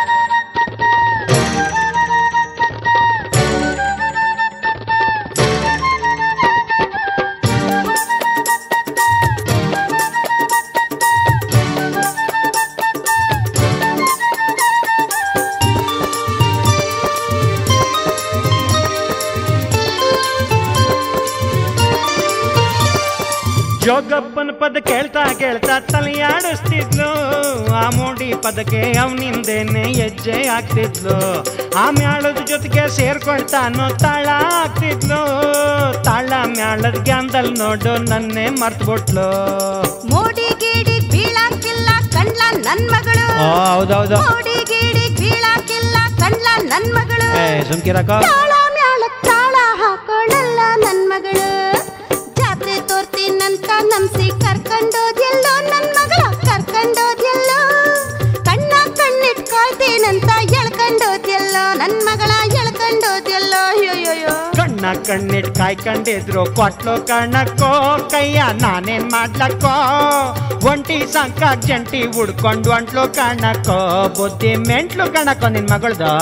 ಜೋಗಪ್ಪನ ಪದ ಕೇಳ್ತಾ ಕೇಳ್ತಾ ತಲೆಯಾಡಿಸ್ತಿದ್ಲು ಆ ಮೋಡಿ ಪದಕ್ಕೆ ಅವನಿಂದೇನೆ ಹೆಜ್ಜೆ ಆಗ್ತಿದ್ಲು ಆ ಮ್ಯಾಳದ ಜೊತೆಗೆ ಸೇರ್ಕೊಳ್ತಾನೋ ತಾಳ ಆಗ್ತಿದ್ಲು ತಾಳ ಮ್ಯಾಳದ ಗ್ಯಾಂದಲ್ ನೋಡು ನನ್ನೇ ಮರ್ತ್ಬಿಟ್ಲು ಮೋಡಿ ಗೀಡಿ ಬೀಳಾಕಿಲ್ಲ ಕಂಡ್ಲ ನನ್ ಮಗಳು ಹೌದೌದು ಮೋಡಿ ಗೀಡಿ ಬೀಳಾಕಿಲ್ಲ ಕಂಡ್ಲ ನನ್ ಮಗಳು ಸುಮ್ಕಿರಕ ತಾಳ ಮ್ಯಾಳ ತಾಳ ಹಾಕೊಳ್ಳಲ್ಲ ನನ್ ಮಗಳು ಜಾತ್ರೆ ತೋರ್ತೀನಂತ ನಂಬ್ಸಿ ಕರ್ಕೊಂಡೋದ್ಯಲ್ಲೋ ನನ್ ಮಗಳ ಕರ್ಕೊಂಡೋದ್ಯಲ್ಲೋ ಕಣ್ಣ ಕಣ್ಣಿಟ್ ಕಾಯ್ತೀನಂತ ಎಳ್ಕೊಂಡೋದ್ಯಲ್ಲೋ ನನ್ ಮಗಳ ಎಳ್ಕೊಂಡೋದ್ಯಲ್ಲೋ ಅಯ್ಯೋಯ್ಯೋ ಕಣ್ಣ ಕಣ್ಣಿಟ್ ಕಾಯ್ಕೊಂಡಿದ್ರು ಕೊಟ್ಲು ಕಣ್ಣಕ್ಕೋ ಕೈಯ ನಾನೇನ್ ಮಾಡ್ಲಕ್ಕೋ ಒಂಟಿ ಸಂಕಾಗ್ ಜಂಟಿ ಉಡ್ಕೊಂಡು ಅಂಟ್ಲು ಕಣ್ಣಕ್ಕೋ ಬುದ್ಧಿ ಮೆಂಟ್ಲು ಕಣಕ್ಕೋ ನಿನ್ ಮಗಳ್ದು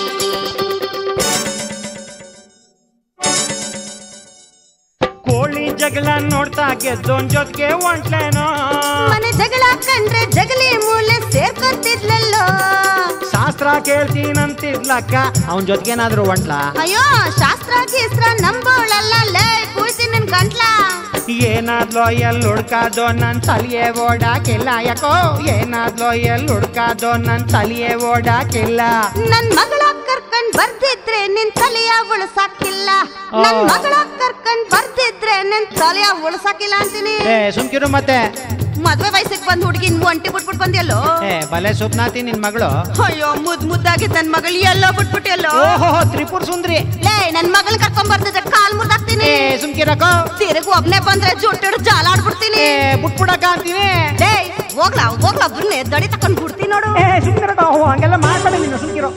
ಕೋಳಿ ಜಗಳ ನೋಡ್ತಾ ಗೆದ್ದೋನ್ ಜೊತೆಗೆ ಹೊಂಟ್ಲೇನೋ ಮನೆ ಜಗಳ ಕಂಡ್ರೆ ಜಗಲಿ ಮೂಲೆ ಸೇರ್ಕೊಂತಿದ್ಲಲ್ಲೋ ಶಾಸ್ತ್ರ ಕೇಳ್ತೀನಂತಿದ್ಲಕ್ಕ ಅವನ್ ಜೊತೆಗೇನಾದ್ರೂ ಹೊಂಟ್ಲಾ ಅಯ್ಯೋ ಶಾಸ್ತ್ರ ಗೀಸ್ತ್ರ ನಂಬೋಳಲ್ಲ ಲೇ ಕೂಯ್ತಿ ನಿನ್ ಗಂಟ್ಲ ಏನಾದ್ಲೋ ಎಲ್ಲಿ ಹುಡ್ಕಾದೋ ನನ್ ತಲೆಯೇ ಓಡಾಕಿಲ್ಲ ಯಾಕೋ ಏನಾದ್ಲೋ ಎಲ್ಲಿ ಹುಡ್ಕಾದೋ ನನ್ ತಲೆಯೇ ಓಡಾಕಿಲ್ಲ ನನ್ ಮಗಳ ಕರ್ಕೊಂಡ್ ಬರ್ದಿದ್ರೆ ನಿನ್ ತಲೆಯ ಉಳ್ಸಾಕಿಲ್ಲ ನನ್ ಮಗಳ ಕರ್ಕೊಂಡ್ ಬರ್ದಿದ್ರೆ ನಿನ್ ತಲೆಯ ಉಳ್ಸಾಕಿಲ್ಲ ಅಂತೀನಿ ಏ ಸುಮ್ಕಿರು ಮತ್ತೆ ಮದ್ವೆ ವಯಸ್ಸಿಗೆ ಬಂದ್ ಹುಡುಗಿನ್ ಒಂಟಿ ಬಿಟ್ಬಿಟ್ ಬಂದಿಯಲ್ಲೋ ಏ ಬಲೆ ಸುಪ್ನಾತಿ ನಿನ್ ಮಗಳು ಅಯ್ಯೋ ಮುದ್ ಮುದ್ದಾಗಿ ನನ್ ಮಗಳು ಎಲ್ಲೋ ಬಿಟ್ಬಿಟ್ಟಿಯಲ್ಲೋ ಓಹೋ ತ್ರಿಪುರ್ ಸುಂದ್ರಿ ಲೇ ನನ್ ಮಗಳ್ ಕರ್ಕೊಂಡ್ ಬರ್ದಿದ್ರೆ ಕಾಲ್ ಮುರ್ದಾಕ್ತೀನಿ ಏ ಸುಮ್ಕಿರಕೋ ತಿರುಗ್ ಒಬ್ನೇ ಬಂದ್ರೆ ಜುಟ್ಟಿಡ್ ಜಾಲ ಆಡ್ಬಿಡ್ತೀನಿ ಏ ಬುಟ್ಬಿಡಕ ಅಂತೀನಿ ಲೇ ಹೋಗ್ಲಾ ಹೋಗ್ಲಾ ಒಬ್ರನ್ನೇ ದಡಿ ತಕೊಂಡ್ ಬಿಡ್ತೀನಿ ನೋಡು ಏ ಸುಮ್ಕಿರಕೋ ಹಂಗೆಲ್ಲ ಮಾಡ್ಬೇಡ ನೀನು ಸುಮ್ಕಿರೋ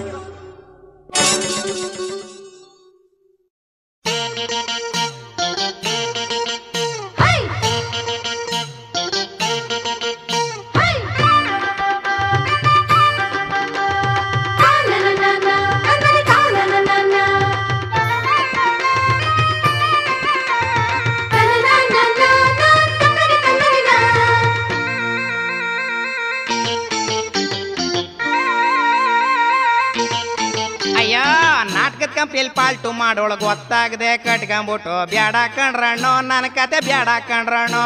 ಅಯ್ಯೋ ನಾಟಕದ ಕಂಪ್ನಿಲ್ ಪಾಲ್ಟು ಮಾಡೋಳಗ್ ಗೊತ್ತಾಗದೆ ಕಟ್ಕೊಂಬಿಟ್ಟು ಬ್ಯಾಡ ಕಣ್ರಣ್ಣು ನನ್ನ ಕತೆ ಬ್ಯಾಡ ಕಣ್ರಣ್ಣು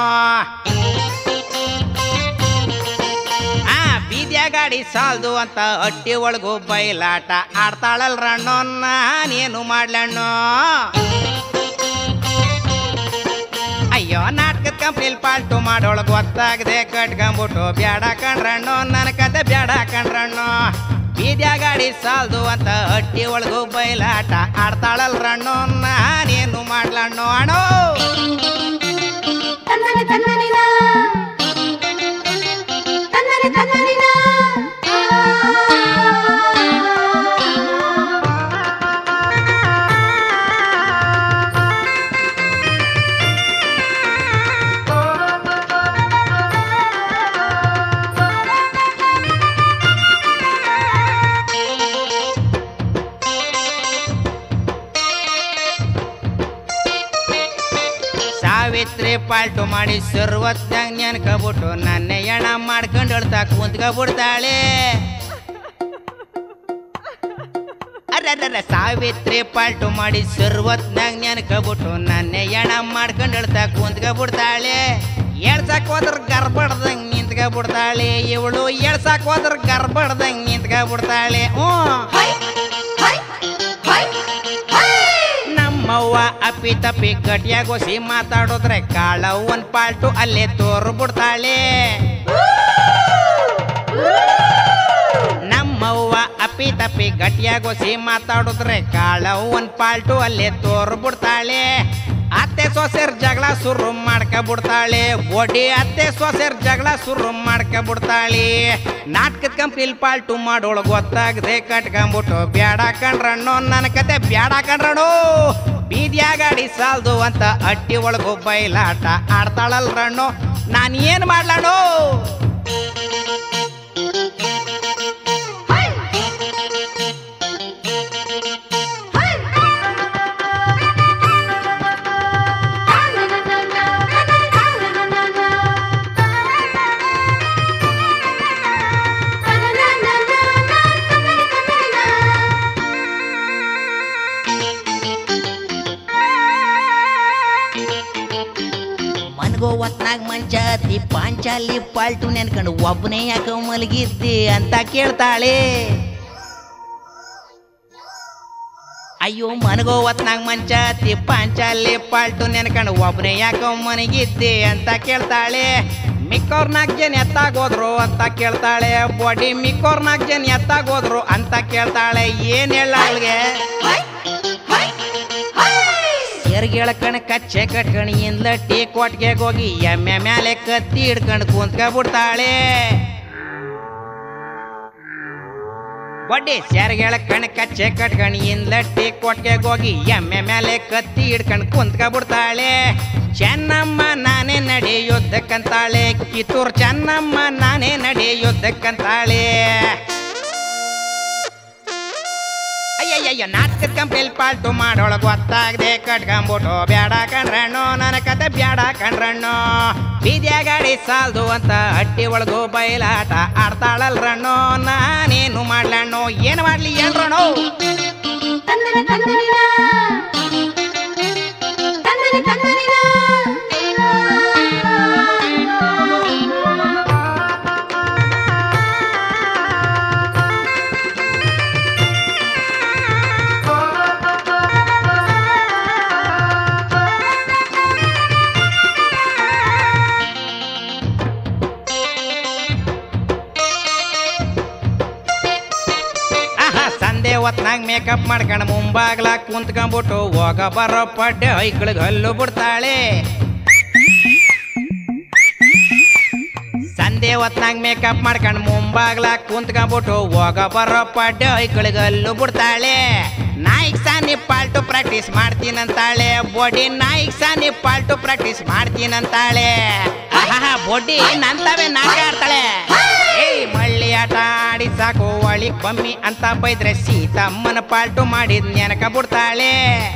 ಆ ಬೀದ್ಯ ಗಾಡಿ ಸಾಲ್ದು ಅಂತ ಹಟ್ಟಿ ಒಳಗು ಬೈಲಾಟ ಆಡ್ತಾಳಲ್ ರಣ್ಣು ನಾನೇನು ಮಾಡ್ಲಣ್ಣು ಅಯ್ಯೋ ನಾಟಕದ ಕಂಪ್ನಿಲ್ ಪಾಲ್ಟು ಮಾಡೋಳಗ್ ಗೊತ್ತಾಗದೆ ಕಟ್ಕೊಂಬಿಟ್ಟು ಬ್ಯಾಡ ಕಣ್ರಣ್ಣು ನನ್ನ ಕತೆ ಬ್ಯಾಡ ಕಣ್ರಣ್ಣು ಬೀದ್ಯ ಗಾಡಿ ಸಾಲ್ದು ಅಂತ ಹಟ್ಟಿ ಒಳಗು ಬೈಲಾಟ ಆಡ್ತಾಳಲ್ ರಣ್ಣು ನಾನೇನು ಮಾಡ್ಲಣ್ಣು ಅಣ್ಣೋ ಸಾವಿತ್ರಿ ಪಾಲ್ಟು ಮಾಡಿ ಸರ್ವತ್ನಾಗ ನೆನ್ಕಬಿಟ್ಟು ನನ್ನ ಎಣ ಮಾಡ್ಕೊಂಡು ಹೇಳ್ತಾ ಕುಂತ್ಕೊಬಿಡ್ತಾಳೆ ಅರ್ರರ್ರ ಸಾವಿತ್ರಿ ಪಾಲ್ಟು ಮಾಡಿ ಸರ್ವತ್ನಾಗ ನೆನ್ಕಬಿಟ್ಟು ನನ್ನ ಎಣ ಮಾಡ್ಕೊಂಡು ಹೇಳ್ತಾ ಕುಂತ್ಕೊಬಿಡ್ತಾಳೆ ಎಳ್ಸಕ್ ಹೋದ್ರ ಗರ್ಬಡ್ದಂಗ್ ನಿಂತ್ಕೊಬಿಡ್ತಾಳೆ ಇವಳು ಎಳ್ಸಕ್ ಹೋದ್ರ ಗರ್ಬಡ್ದಂಗ್ ನಿಂತ್ಕೊಬಿಡ್ತಾಳೆ ಹ್ಞೂ ನಮ್ಮವ್ವ ಅಪ್ಪಿ ತಪ್ಪಿ ಗಟ್ಟಿಯಾಗೋಸಿ ಮಾತಾಡಿದ್ರೆ ಕಾಳವ್ವನ್ ಪಾಲ್ಟು ಅಲ್ಲೇ ತೋರು ಬಿಡ್ತಾಳೆ ನಮ್ಮವ್ವ ಅಪ್ಪಿ ತಪ್ಪಿ ಗಟ್ಟಿಯಾಗೋಸಿ ಮಾತಾಡಿದ್ರೆ ಕಾಳವ್ವನ್ ಪಾಲ್ಟು ಅಲ್ಲೇ ತೋರು ಬಿಡ್ತಾಳೆ ಅತ್ತೆ ಸೊಸೆರ್ ಜಗಳ ಶುರು ಮಾಡ್ಕೊಬಿಡ್ತಾಳೆ ಒಡಿ ಅತ್ತೆ ಸೊಸೆರ್ ಜಗಳ ಶುರು ಮಾಡ್ಕೊಬಿಡ್ತಾಳೆ ನಾಟಕದ ಕಂಪ್ನಿಲ್ ಪಾಲ್ಟು ಮಾಡೋಳು ಗೊತ್ತಾಗದೆ ಕಟ್ಕೊಂಬಿಟ್ಟು ಬ್ಯಾಡ ಕಣ್ರಣ್ಣು ನನ್ನ ಕತೆ ಬ್ಯಾಡ ಕಣ್ರಣ್ಣು ಬೀದ್ಯಾ ಗಾಡಿ ಸಾಲ್ದು ಅಂತ ಅಟ್ಟಿ ಒಳಗು ಬೈಲಾಟ ಆಡ್ತಾಳಲ್ ರಣ್ಣು ನಾನು ಏನು ಮಾಡ್ಲಣ್ಣು ಮನ್ಗೋ ಹೊತ್ನಾಗ ಮಂಚಾತಿ ಪಾಂಚಾಲಿ ಪಾಲ್ಟು ನೆನ್ಕೊಂಡು ಒಬ್ಬನೇ ಯಾಕೆ ಮಲಗಿದ್ದಿ ಅಂತ ಕೇಳ್ತಾಳೆ ಅಯ್ಯೋ ಮನಗೋ ಹೊತ್ನಾಗ ಮಂಚಾತಿ ಪಾಂಚಾಲಿ ಪಾಲ್ಟು ನೆನ್ಕೊಂಡು ಒಬ್ಬನೇ ಯಾಕೆ ಮನಗಿದ್ದಿ ಅಂತ ಕೇಳ್ತಾಳೆ ಮಿಕ್ಕವ್ರ ನಾಲ್ಕು ಜನ ಎತ್ತಾಗೋದ್ರು ಅಂತ ಕೇಳ್ತಾಳೆ ಬಾಡಿ ಮಿಕ್ಕವ್ರ ನಾಲ್ಕು ಜನ ಎತ್ತಾಗೋದ್ರು ಅಂತ ಕೇಳ್ತಾಳೆ ಏನ್ ಹೇಳ ಅವಳಿಗೆ ಎರ್ಗೆಳಕಣ ಕಚ್ಚೆ ಕಟ್ಕಣಿ ಇಂದ ಟೀ ಕೊಟ್ಗೆ ಹೋಗಿ ಎಮ್ಮೆ ಮ್ಯಾಲೆ ಕತ್ತಿ ಹಿಡ್ಕೊಂಡು ಕುಂತ್ಕೊಬಿಡ್ತಾಳೆ ಬಡ್ಡಿ ಸೆರ್ಗೆಳ ಕಣ ಕಚ್ಚೆ ಕಟ್ಕಣಿ ಇಂದ ಟೀ ಕೊಟ್ಗೆ ಹೋಗಿ ಎಮ್ಮೆ ಮೇಲೆ ಕತ್ತಿ ಹಿಡ್ಕೊಂಡು ಕುಂತ್ಕೊಬಿಡ್ತಾಳೆ ಚೆನ್ನಮ್ಮ ನಾನೇ ನಡಿ ಯುದ್ಧಕ್ಕಂತಾಳೆ ಕಿತ್ತೂರ್ ಚೆನ್ನಮ್ಮ ನಾನೇ ನಡಿ ಯುದ್ಧಕ್ಕಂತಾಳೆ ಅಯ್ಯಯ್ಯಯ್ಯ ನಾಟಕದ ಕಂಪ್ನಿಲ್ ಪಾಲ್ಟು ಮಾಡೋಳಗ್ ಗೊತ್ತಾಗದೆ ಕಟ್ಕೊಂಬಿಟ್ಟು ಬ್ಯಾಡ ಕಣ್ರಣ್ಣು ನನ್ನ ಕತೆ ಬ್ಯಾಡ ಕಣ್ರಣ್ಣು ಬೀದ್ಯಾ ಗಾಡಿ ಸಾಲ್ದು ಅಂತ ಹಟ್ಟಿ ಒಳಗು ಬಯಲಾಟ ಆಡ್ತಾಳಲ್ರಣ್ಣು ನಾನೇನು ಮಾಡ್ಲಣ್ಣು ಏನು ಮಾಡ್ಲಿ ಹೇಳ್ರಣ್ಣು ತಂದನ ತಂದನಿನ ತಂದನ ತಂದನಿನ ಆಹಾ ಸಂದೆ ಹೊತ್ನಾಗ ಮೇಕಪ್ ಮಾಡ್ಕೊಂಡು ಮುಂಬಾಗ್ಲ ಕುಂತ್ಕೊಂಡ್ಬಿಟ್ಟು ಹೋಗ ಬರೋ ಪಡ್ಡೆ ಐಕ್ಳಿಗೆ ಹಲ್ಲು ಬಿಡ್ತಾಳೆ ಸಂದೆ ಹೊತ್ನಾಗ ಮೇಕಪ್ ಮಾಡ್ಕೊಂಡು ಮುಂಬಾಗ್ಲ ಕುಂತ್ಕೊಂಡ್ಬಿಟ್ಟು ಹೋಗ ಬರೋ ಪಡ್ಡೆ ಐಕ್ಳಿಗೆ ಹಲ್ಲು ಬಿಡ್ತಾಳೆ ನಾಯಿಗ್ ಸಾನಿ ಪಾಲ್ಟು ಪ್ರಾಕ್ಟೀಸ್ ಮಾಡ್ತೀನಂತಾಳೆ ಬೋಡಿ ನಾಯಿಗ್ ಸಾನಿ ಪಾಲ್ಟು ಪ್ರಾಕ್ಟೀಸ್ ಮಾಡ್ತೀನಂತಾಳೆ ಆಹಾ ಬೋಡಿ ನಂತವೇ ನಾಟಕ ಆಡ್ತಾಳೆ ಏಯ್ ಮಳ್ಳಿ ಆಟ ಆಡಿ ಸಾಕು ಒಳಿ ಕಮ್ಮಿ ಅಂತ ಬೈದ್ರೆ ಸೀತಮ್ಮನ ಪಾಲ್ಟು ಮಾಡಿದ್ ನೆನಕ ಬಿಡ್ತಾಳೆ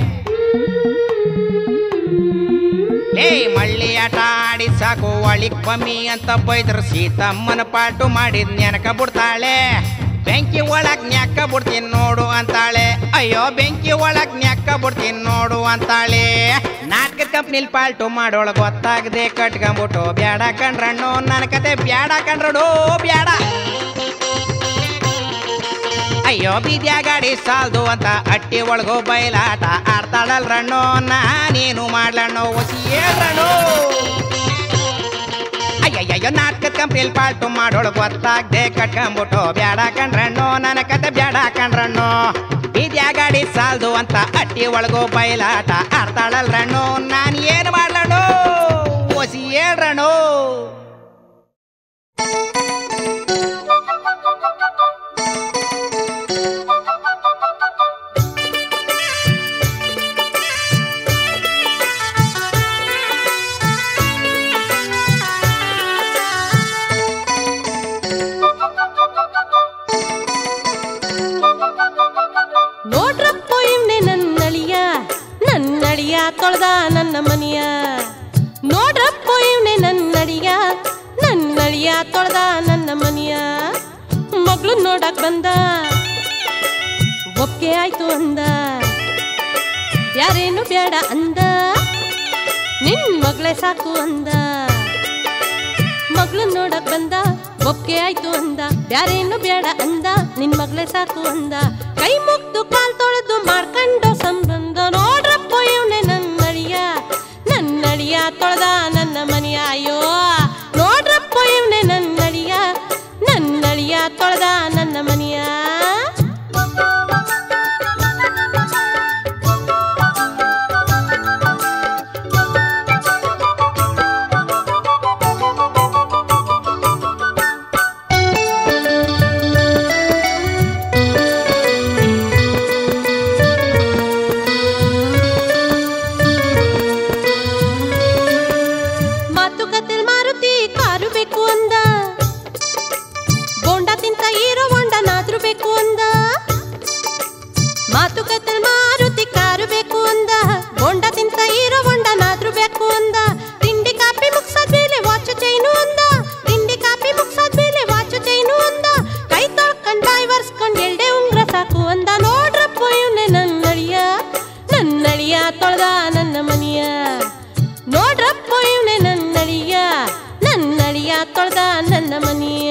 ಏಯ್ ಮಳ್ಳಿ ಆಟ ಆಡಿ ಸಾಕು ಒಳಿ ಕಮ್ಮಿ ಅಂತ ಬೈದ್ರೆ ಸೀತಮ್ಮನ ಪಾಲ್ಟು ಮಾಡಿದ್ ನೆನಕ ಬಿಡ್ತಾಳೆ ಬೆಂಕಿ ಒಳಗ್ ನೆಕ್ಕ ಬಿಡ್ತೀನಿ ನೋಡು ಅಂತಾಳೆ ಅಯ್ಯೋ ಬೆಂಕಿ ಒಳಗ್ ನೆಕ್ಕ ಬಿಡ್ತೀನಿ ನೋಡು ಅಂತಾಳೆ ನಾಟಕ ಕಂಪ್ನಿಲ್ ಪಾಲ್ಟು ಮಾಡೋಳಗ್ ಗೊತ್ತಾಗದೆ ಕಟ್ಕೊಂಬಿಟ್ಟು ಬ್ಯಾಡ ಕಂಡ್ರಣ್ಣು ನನ್ನ ಕತೆ ಬ್ಯಾಡ ಕಂಡ್ರಡು ಬ್ಯಾಡ ಅಯ್ಯೋ ಬೀದ್ಯಾ ಗಾಡಿ ಸಾಲ್ದು ಅಂತ ಅಟ್ಟಿ ಒಳಗೋ ಬಯಲಾಟ ಆಡ್ತಾಳಲ್ರಣ್ಣು ನಾನೇನು ಮಾಡ್ಲಣ್ಣು ಒಸಿ ಹೇಳ್ರಣ್ಣು ಅಯ್ಯಯ್ಯೋ ನಾಟಕದ ಕಂಪ್ನಿಲ್ ಪಾಲ್ಟು ಮಾಡೋಳು ಗೊತ್ತಾಗ್ದೆ ಕಟ್ಕೊಂಬಿಟ್ಟು ಬ್ಯಾಡ ಕಂಡ್ರಣ್ಣು ನನ್ನ ಕತೆ ಬ್ಯಾಡ ಕಂಡ್ರಣ್ಣು ಬೀದ್ಯಾ ಗಾಡಿ ಸಾಲ್ದು ಅಂತ ಅಟ್ಟಿ ಒಳಗೋ ಬಯಲಾಟ ಆಡ್ತಾಳಲ್ರಣ್ಣು ನಾನು ಏನು ಮಾಡ್ಲಣ್ಣು ಒಸಿ ಹೇಳ್ರಣ್ಣು ನೋಡ್ರಪ್ಪ ಇವ್ನೆ ನನ್ನಳಿಯ ನನ್ನಳಿಯ ತೊಳ್ದ ನನ್ನ ಮನಿಯ ನೋಡ್ರಪ್ಪ ಇವ್ನೆ ನನ್ನಳಿಯ ನನ್ನಳಿಯ ತೊಳ್ದ ನನ್ನ ಮನಿಯ ಮಗಳು ನೋಡಕ್ ಬಂದ ಒಪ್ಗೆ ಆಯ್ತು ಅಂದ ಯಾರೇನು ಬೇಡ ಅಂದ ನಿನ್ ಮಗಳೇ ಸಾಕು ಅಂದ ಮಗಳು ನೋಡಕ್ ಬಂದ ಒಪ್ಗೆ ಆಯ್ತು ಅಂದ ಯಾರೇನು ಬೇಡ ಅಂದ ನಿನ್ ಮಗಳೇ ಸಾಕು ಅಂದ ಕೈ ಮುಗ್ದು ಕಾಲ್ ತೊಳೆದು ಮಾಡ್ಕೊಂಡು ಸಂಬಂಧ ನೋಡ್ರಪ್ಪ ಇವನೆ ನನ್ನಳಿಯ ನನ್ನಳಿಯ ತೊಳೆದ ನನ್ನ ಮನೆಯ ಅಯ್ಯೋ ನೋಡ್ರಪ್ಪ ಇವನೆ ನನ್ನಳಿಯ ನನ್ನಳಿಯ ತೊಳೆದ ನನ್ನ ಮನೆಯ ಮಾತುಕತೆಲ್ ಮಾರುತಿ ಕಾರು ಬೇಕು ಅಂದ ಬೋಂಡ ತಿಂತ ಹೀರೋ ಹೊಂಡನಾದ್ರೂ ಬೇಕು ಅಂದ ಮಾತುಕತೆಲ್ ಮಾರುತಿ ಕಾರು ಬೇಕು ಅಂದ ಬೋಂಡ ತಿಂತ ಹೀರೋ ಹೊಂಡನಾದ್ರೂ ಬೇಕು ಅಂದ ತಿಂಡಿ ಕಾಪಿ ಮುಗ್ಸಾದ್ಮೇಲೆ ವಾಚ್ ಚೈನು ಅಂದ ತಿಂಡಿ ಕಾಪಿ ಮುಗ್ಸಾದ್ಮೇಲೆ ವಾಚ್ ಚೈನು ಅಂದ ಕೈ ತೊಳ್ಕೊಂಡ್ ಬಾಯ್ ವರ್ಸ್ಕೊಂಡ್ ಎಲ್ಡೆ ಉಂಗ್ರ ಸಾಕು ಅಂದ ನೋಡ್ರಪ್ಪ ಇವನೆ ನನ್ನಳಿಯ ನನ್ನಳಿಯ ತೊಳ್ದ ನನ್ನ ಮನಿಯ ನೋಡ್ರಪ್ಪ ಇವನೆ ನನ್ನಳಿಯ ನನ್ನಳಿಯ ತೊಳ್ದ ನನ್ನ ಮನಿಯ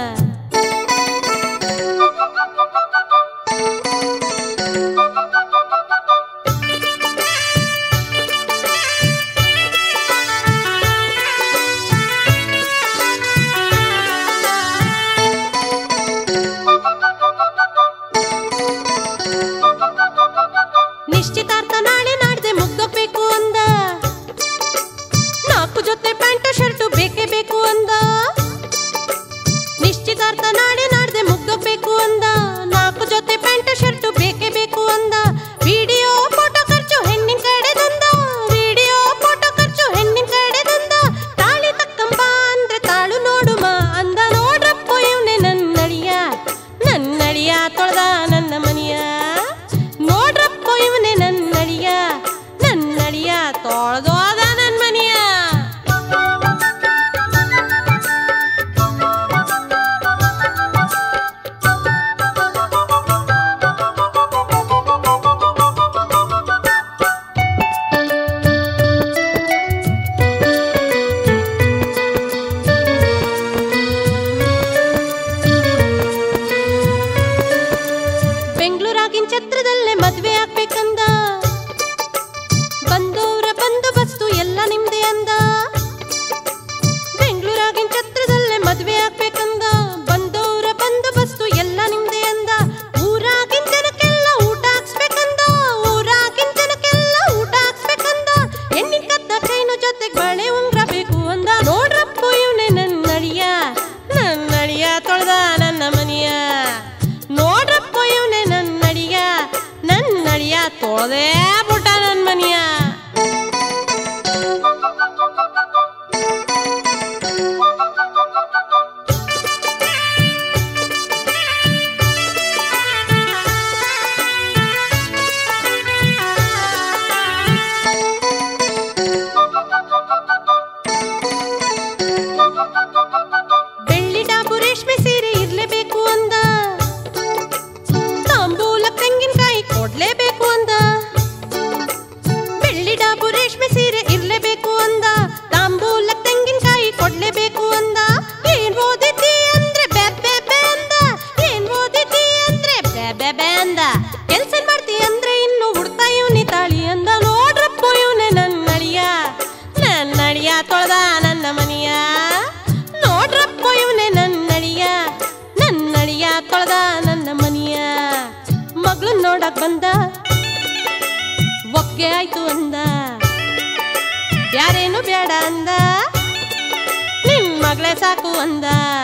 ನಿಶ್ಚಿತಾರ್ಥ ನಾಳೆ ನಾಡ್ದೆ ಮುಗ್ದೋಗ್ಬೇಕು ಅಂದ ನಾಲ್ಕು ಜೊತೆ ಪ್ಯಾಂಟು ಶರ್ಟು ಬೇಕೇ ಬೇಕು ಅಂದ ನಿಶ್ಚಿತಾರ್ಥ ನಾಳೆ ನಾಡ್ದೆ ಮುಗ್ದೋಗ್ಬೇಕು ಅಂದ ನಾಲ್ಕು ಜೊತೆ ಪ್ಯಾಂಟು ಶರ್ಟು ಬೇಕೇ ಬೇಕು ಅಂದ ವಿಡಿಯೋ ಫೋಟೋ ಖರ್ಚು ಹೆಣ್ಣಿನ ಕಡೆದಂದ ವಿಡಿಯೋ ಫೋಟೋ ಖರ್ಚು ಹೆಣ್ಣಿನ ಕಡೆದಂದ ತಾಳಿ ತಕ್ಕಂಬ ಅಂದ್ರೆ ತಾಳು ನೋಡುಮ ಅಂದ ನೋಡ್ರಪ್ಪ ಇವನೆ ನನ್ನಳಿಯ ನನ್ನಳಿಯ ತೊಳ್ದ ನನ್ನ ಮನಿಯ ಮದ್ವೆ ಆಗ್ಬೇಕಂದ ಬಂದವರ ಬಂದು ಬಸ್ತು ಎಲ್ಲ ನಿಮ್ದೇ ಅಂದ ಬೆಂಗಳೂರಾಗಿನ ಛತ್ರದಲ್ಲೇ ಮದ್ವೆ ಆಗ್ಬೇಕಂದ ಬಂದವರ ಬಂದು ಬಸ್ತು ಎಲ್ಲ ನಿಮ್ದೇ ಅಂದ ಊರಾಗಿನ ಜನಕ್ಕೆಲ್ಲ ಊಟ ಹಾಕ್ಸ್ಬೇಕಂದ ಊರಾಗಿನ ಜನಕ್ಕೆಲ್ಲ ಊಟ ಹಾಕ್ಸ್ಬೇಕಂದ ಹೆಣ್ಣಿನ ಕದ್ದ ಕೈನು ಜೊತೆಗ್ ಬಳೆ ಉಂಗ್ರ ಬೇಕು ಅಂದ ನೋಡ್ರಪ್ಪ ಇವನೇ ನನ್ನ ನಡಿಯ ನನ್ನ ನಡಿಯ ತೊಳ್ದ ನನ್ನ ಮನಿಯ ನೋಡ್ರಪ್ಪ ಇವನೇ ನನ್ನ ನಡಿಯ ನನ್ನ ನಡಿಯ ತೊಳ್ದೇ ಬಿಟ್ಟ ನನ್ನ ಮನಿಯ ಬೆಳ್ಳಿ ಡಾಬು ರೇಷ್ಮೆ ಸೀರೆ ಇರ್ಲೇಬೇಕು ಅಂದ ತಾಂಬೂಲ ತೆಂಗಿನಕಾಯಿ ಕೊಡ್ಲೇಬೇಕು ಅಂದ ಬೆಳ್ಳಿ ಡಾಬು ರೇಷ್ಮೆ ಸೀರೆ ಇರ್ಲೇಬೇಕು ಅಂದ ತಾಂಬೂಲ ತೆಂಗಿನಕಾಯಿ ಕೊಡ್ಲೇಬೇಕು ಅಂದ ಏನ್ ಓದಿದ್ದಿ ಅಂದ್ರೆ ಬೆಬ್ಬೆ ಬೆ ಅಂದ ಏನ್ ಓದಿದ್ದಿ ಅಂದ್ರೆ ಬೆಬ್ಬೆ ಬೆ ಅಂದ ಕೆಲ್ಸ ಮಾಡ್ತಿ ಅಂದ್ರೆ ಇನ್ನು ಹುಡ್ತಾ ಇವನಿ ತಾಳಿ ಅಂದ ನೋಡ್ರಪ್ಪ ಇವನೇ ನನ್ನ ನಡಿಯ ನನ್ನ ನಡಿಯ ತೊಳ್ದ ನನ್ನ ಮನಿಯ ನೋಡ್ರಪ್ಪ ಇವನೇ ನನ್ನ ನಡಿಯ ನನ್ನ ನಡಿಯ ತೊಳ್ದ ನನ್ನ ಮನಿಯ ಮಗಳು ನೋಡಕ್ ಬಂದ ಒಪ್ಗೆ ಆಯ್ತು ಅಂದ ಯಾರೇನು ಬೇಡ ಅಂದ ನಿನ್ ಮಗಳೇ ಸಾಕು ಅಂದ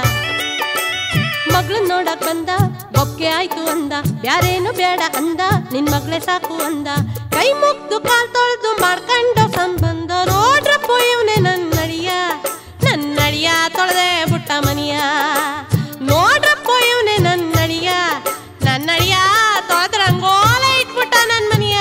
ಮಗಳು ನೋಡಕ್ ಬಂದ ಒಪ್ಗೆ ಆಯ್ತು ಅಂದ ಯಾರೇನು ಬೇಡ ಅಂದ ನಿನ್ ಮಗಳೇ ಸಾಕು ಅಂದ ಕೈ ಮುಗ್ದು ಕಾಲ್ ತೊಳೆದು ಮಾಡ್ಕೊಂಡ ಸಂಬಂಧ ನೋಡ್ರಪ್ಪ ಇವನೇ ನನ್ನ ನಡಿಯ ನನ್ನ ನಡಿಯ ತೊಳೆದೆ ಬುಟ್ಟ ಮನಿಯ ನೋಡ್ರಪ್ಪ ಇವನೇ ನನ್ನ ನಡಿಯ ನನ್ನ ನಡಿಯ ತೊಳೆದ ರಂಗೋಲ ಇಟ್ಬಿಟ್ಟ ನನ್ನ ಮನಿಯ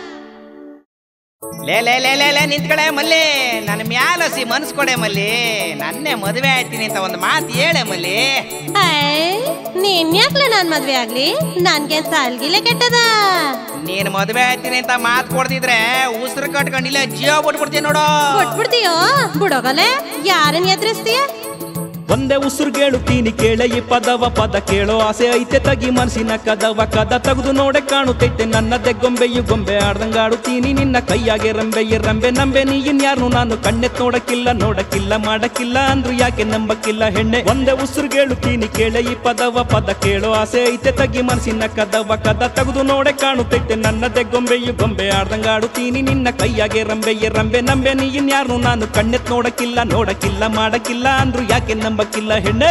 ಲೇ ಲೇ ಲೇ ಲೇ ಲೇ ನಿಂತ್ಕಡೆ ಮಲ್ಲಿ ನನ್ನ ಮ್ಯಾಲಸಿ ಮನ್ಸ್ ಕೊಡೆ ಮಲ್ಲಿ ನನ್ನೇ ಮದುವೆ ಆಯ್ತೀನಿ ಅಂತ ಒಂದು ಮಾತು ಹೇಳೆ ಮಲ್ಲಿ ಏಯ್, ನೀನ್ ಯಾಕ್ಲೆ ನಾನ್ ಮದ್ವೆ ಆಗ್ಲಿ ನನ್ಗೆ ಸಾಲ್ಗಿಲೆ ಕೆಟ್ಟದ ನೀನ್ ಮದುವೆ ಆಯ್ತೀನಿ ಅಂತ ಮಾತು ಕೊಡ್ತಿದ್ರೆ ಉಸಿರು ಕಟ್ಕೊಂಡು ಇಲ್ಲ ಜೀವ ಬಿಟ್ಬಿಡ್ತೀನಿ ನೋಡು ಕೊಟ್ಬಿಡ್ತೀಯೋ ಬಿಡೋಗಲೆ ಯಾರನ್ನ ಎದುರಿಸ್ತೀಯ ಒಂದೇ ಉಸಿರು ಕೇಳುತ್ತೀನಿ ಕೇಳೆ ಈ ಪದವ ಪದ ಕೇಳೋ ಆಸೆ ಐತೆ ತಗಿ ಮನಸ್ಸಿನ ಕದವ ಕದ ತೆಗೆದು ನೋಡೆ ಕಾಣುತ್ತೈತೆ ನನ್ನದೇ ಗೊಂಬೆಯು ಗೊಂಬೆ ಆಡ್ದಂಗ ಆಡುತ್ತೀನಿ ನಿನ್ನ ಕೈಯಾಗೆ ರಂಬೆ ಈ ರಂಬೆ ನಂಬೆ ನೀ ಇನ್ಯಾರು ನಾನು ಕಣ್ಣೆತ್ ನೋಡಕ್ಕಿಲ್ಲ ನೋಡಕ್ಕಿಲ್ಲ ಮಾಡಕ್ಕಿಲ್ಲ ಅಂದ್ರು ಯಾಕೆ ನಂಬಕ್ಕಿಲ್ಲ ಹೆಣ್ಣೆ ಒಂದೇ ಉಸಿರು ಕೇಳುತ್ತೀನಿ ಕೇಳೆ ಈ ಪದವ ಪದ ಕೇಳೋ ಆಸೆ ಐತೆ ತಗಿ ಮನಸ್ಸಿನ ಕದವ ಕದ ತೆಗೆದು ನೋಡೆ ಕಾಣುತ್ತೈತೆ ನನ್ನದೇ ಗೊಂಬೆಯು ಗೊಂಬೆ ಆಡ್ದಂಗ ಆಡುತ್ತೀನಿ ನಿನ್ನ ಕೈಯಾಗೆ ರಂಬೆ ಈ ರಂಬೆ ನಂಬೆ ನೀ ಇನ್ಯಾರು ನಾನು ಕಣ್ಣೆತ್ ನೋಡಕ್ಕಿಲ್ಲ ನೋಡಕ್ಕಿಲ್ಲ ಮಾಡಕ್ಕಿಲ್ಲ ಅಂದ್ರು ಯಾಕೆ ನಂಬಕ್ಕಿಲ್ಲ ಹೆಣ್ಣೆ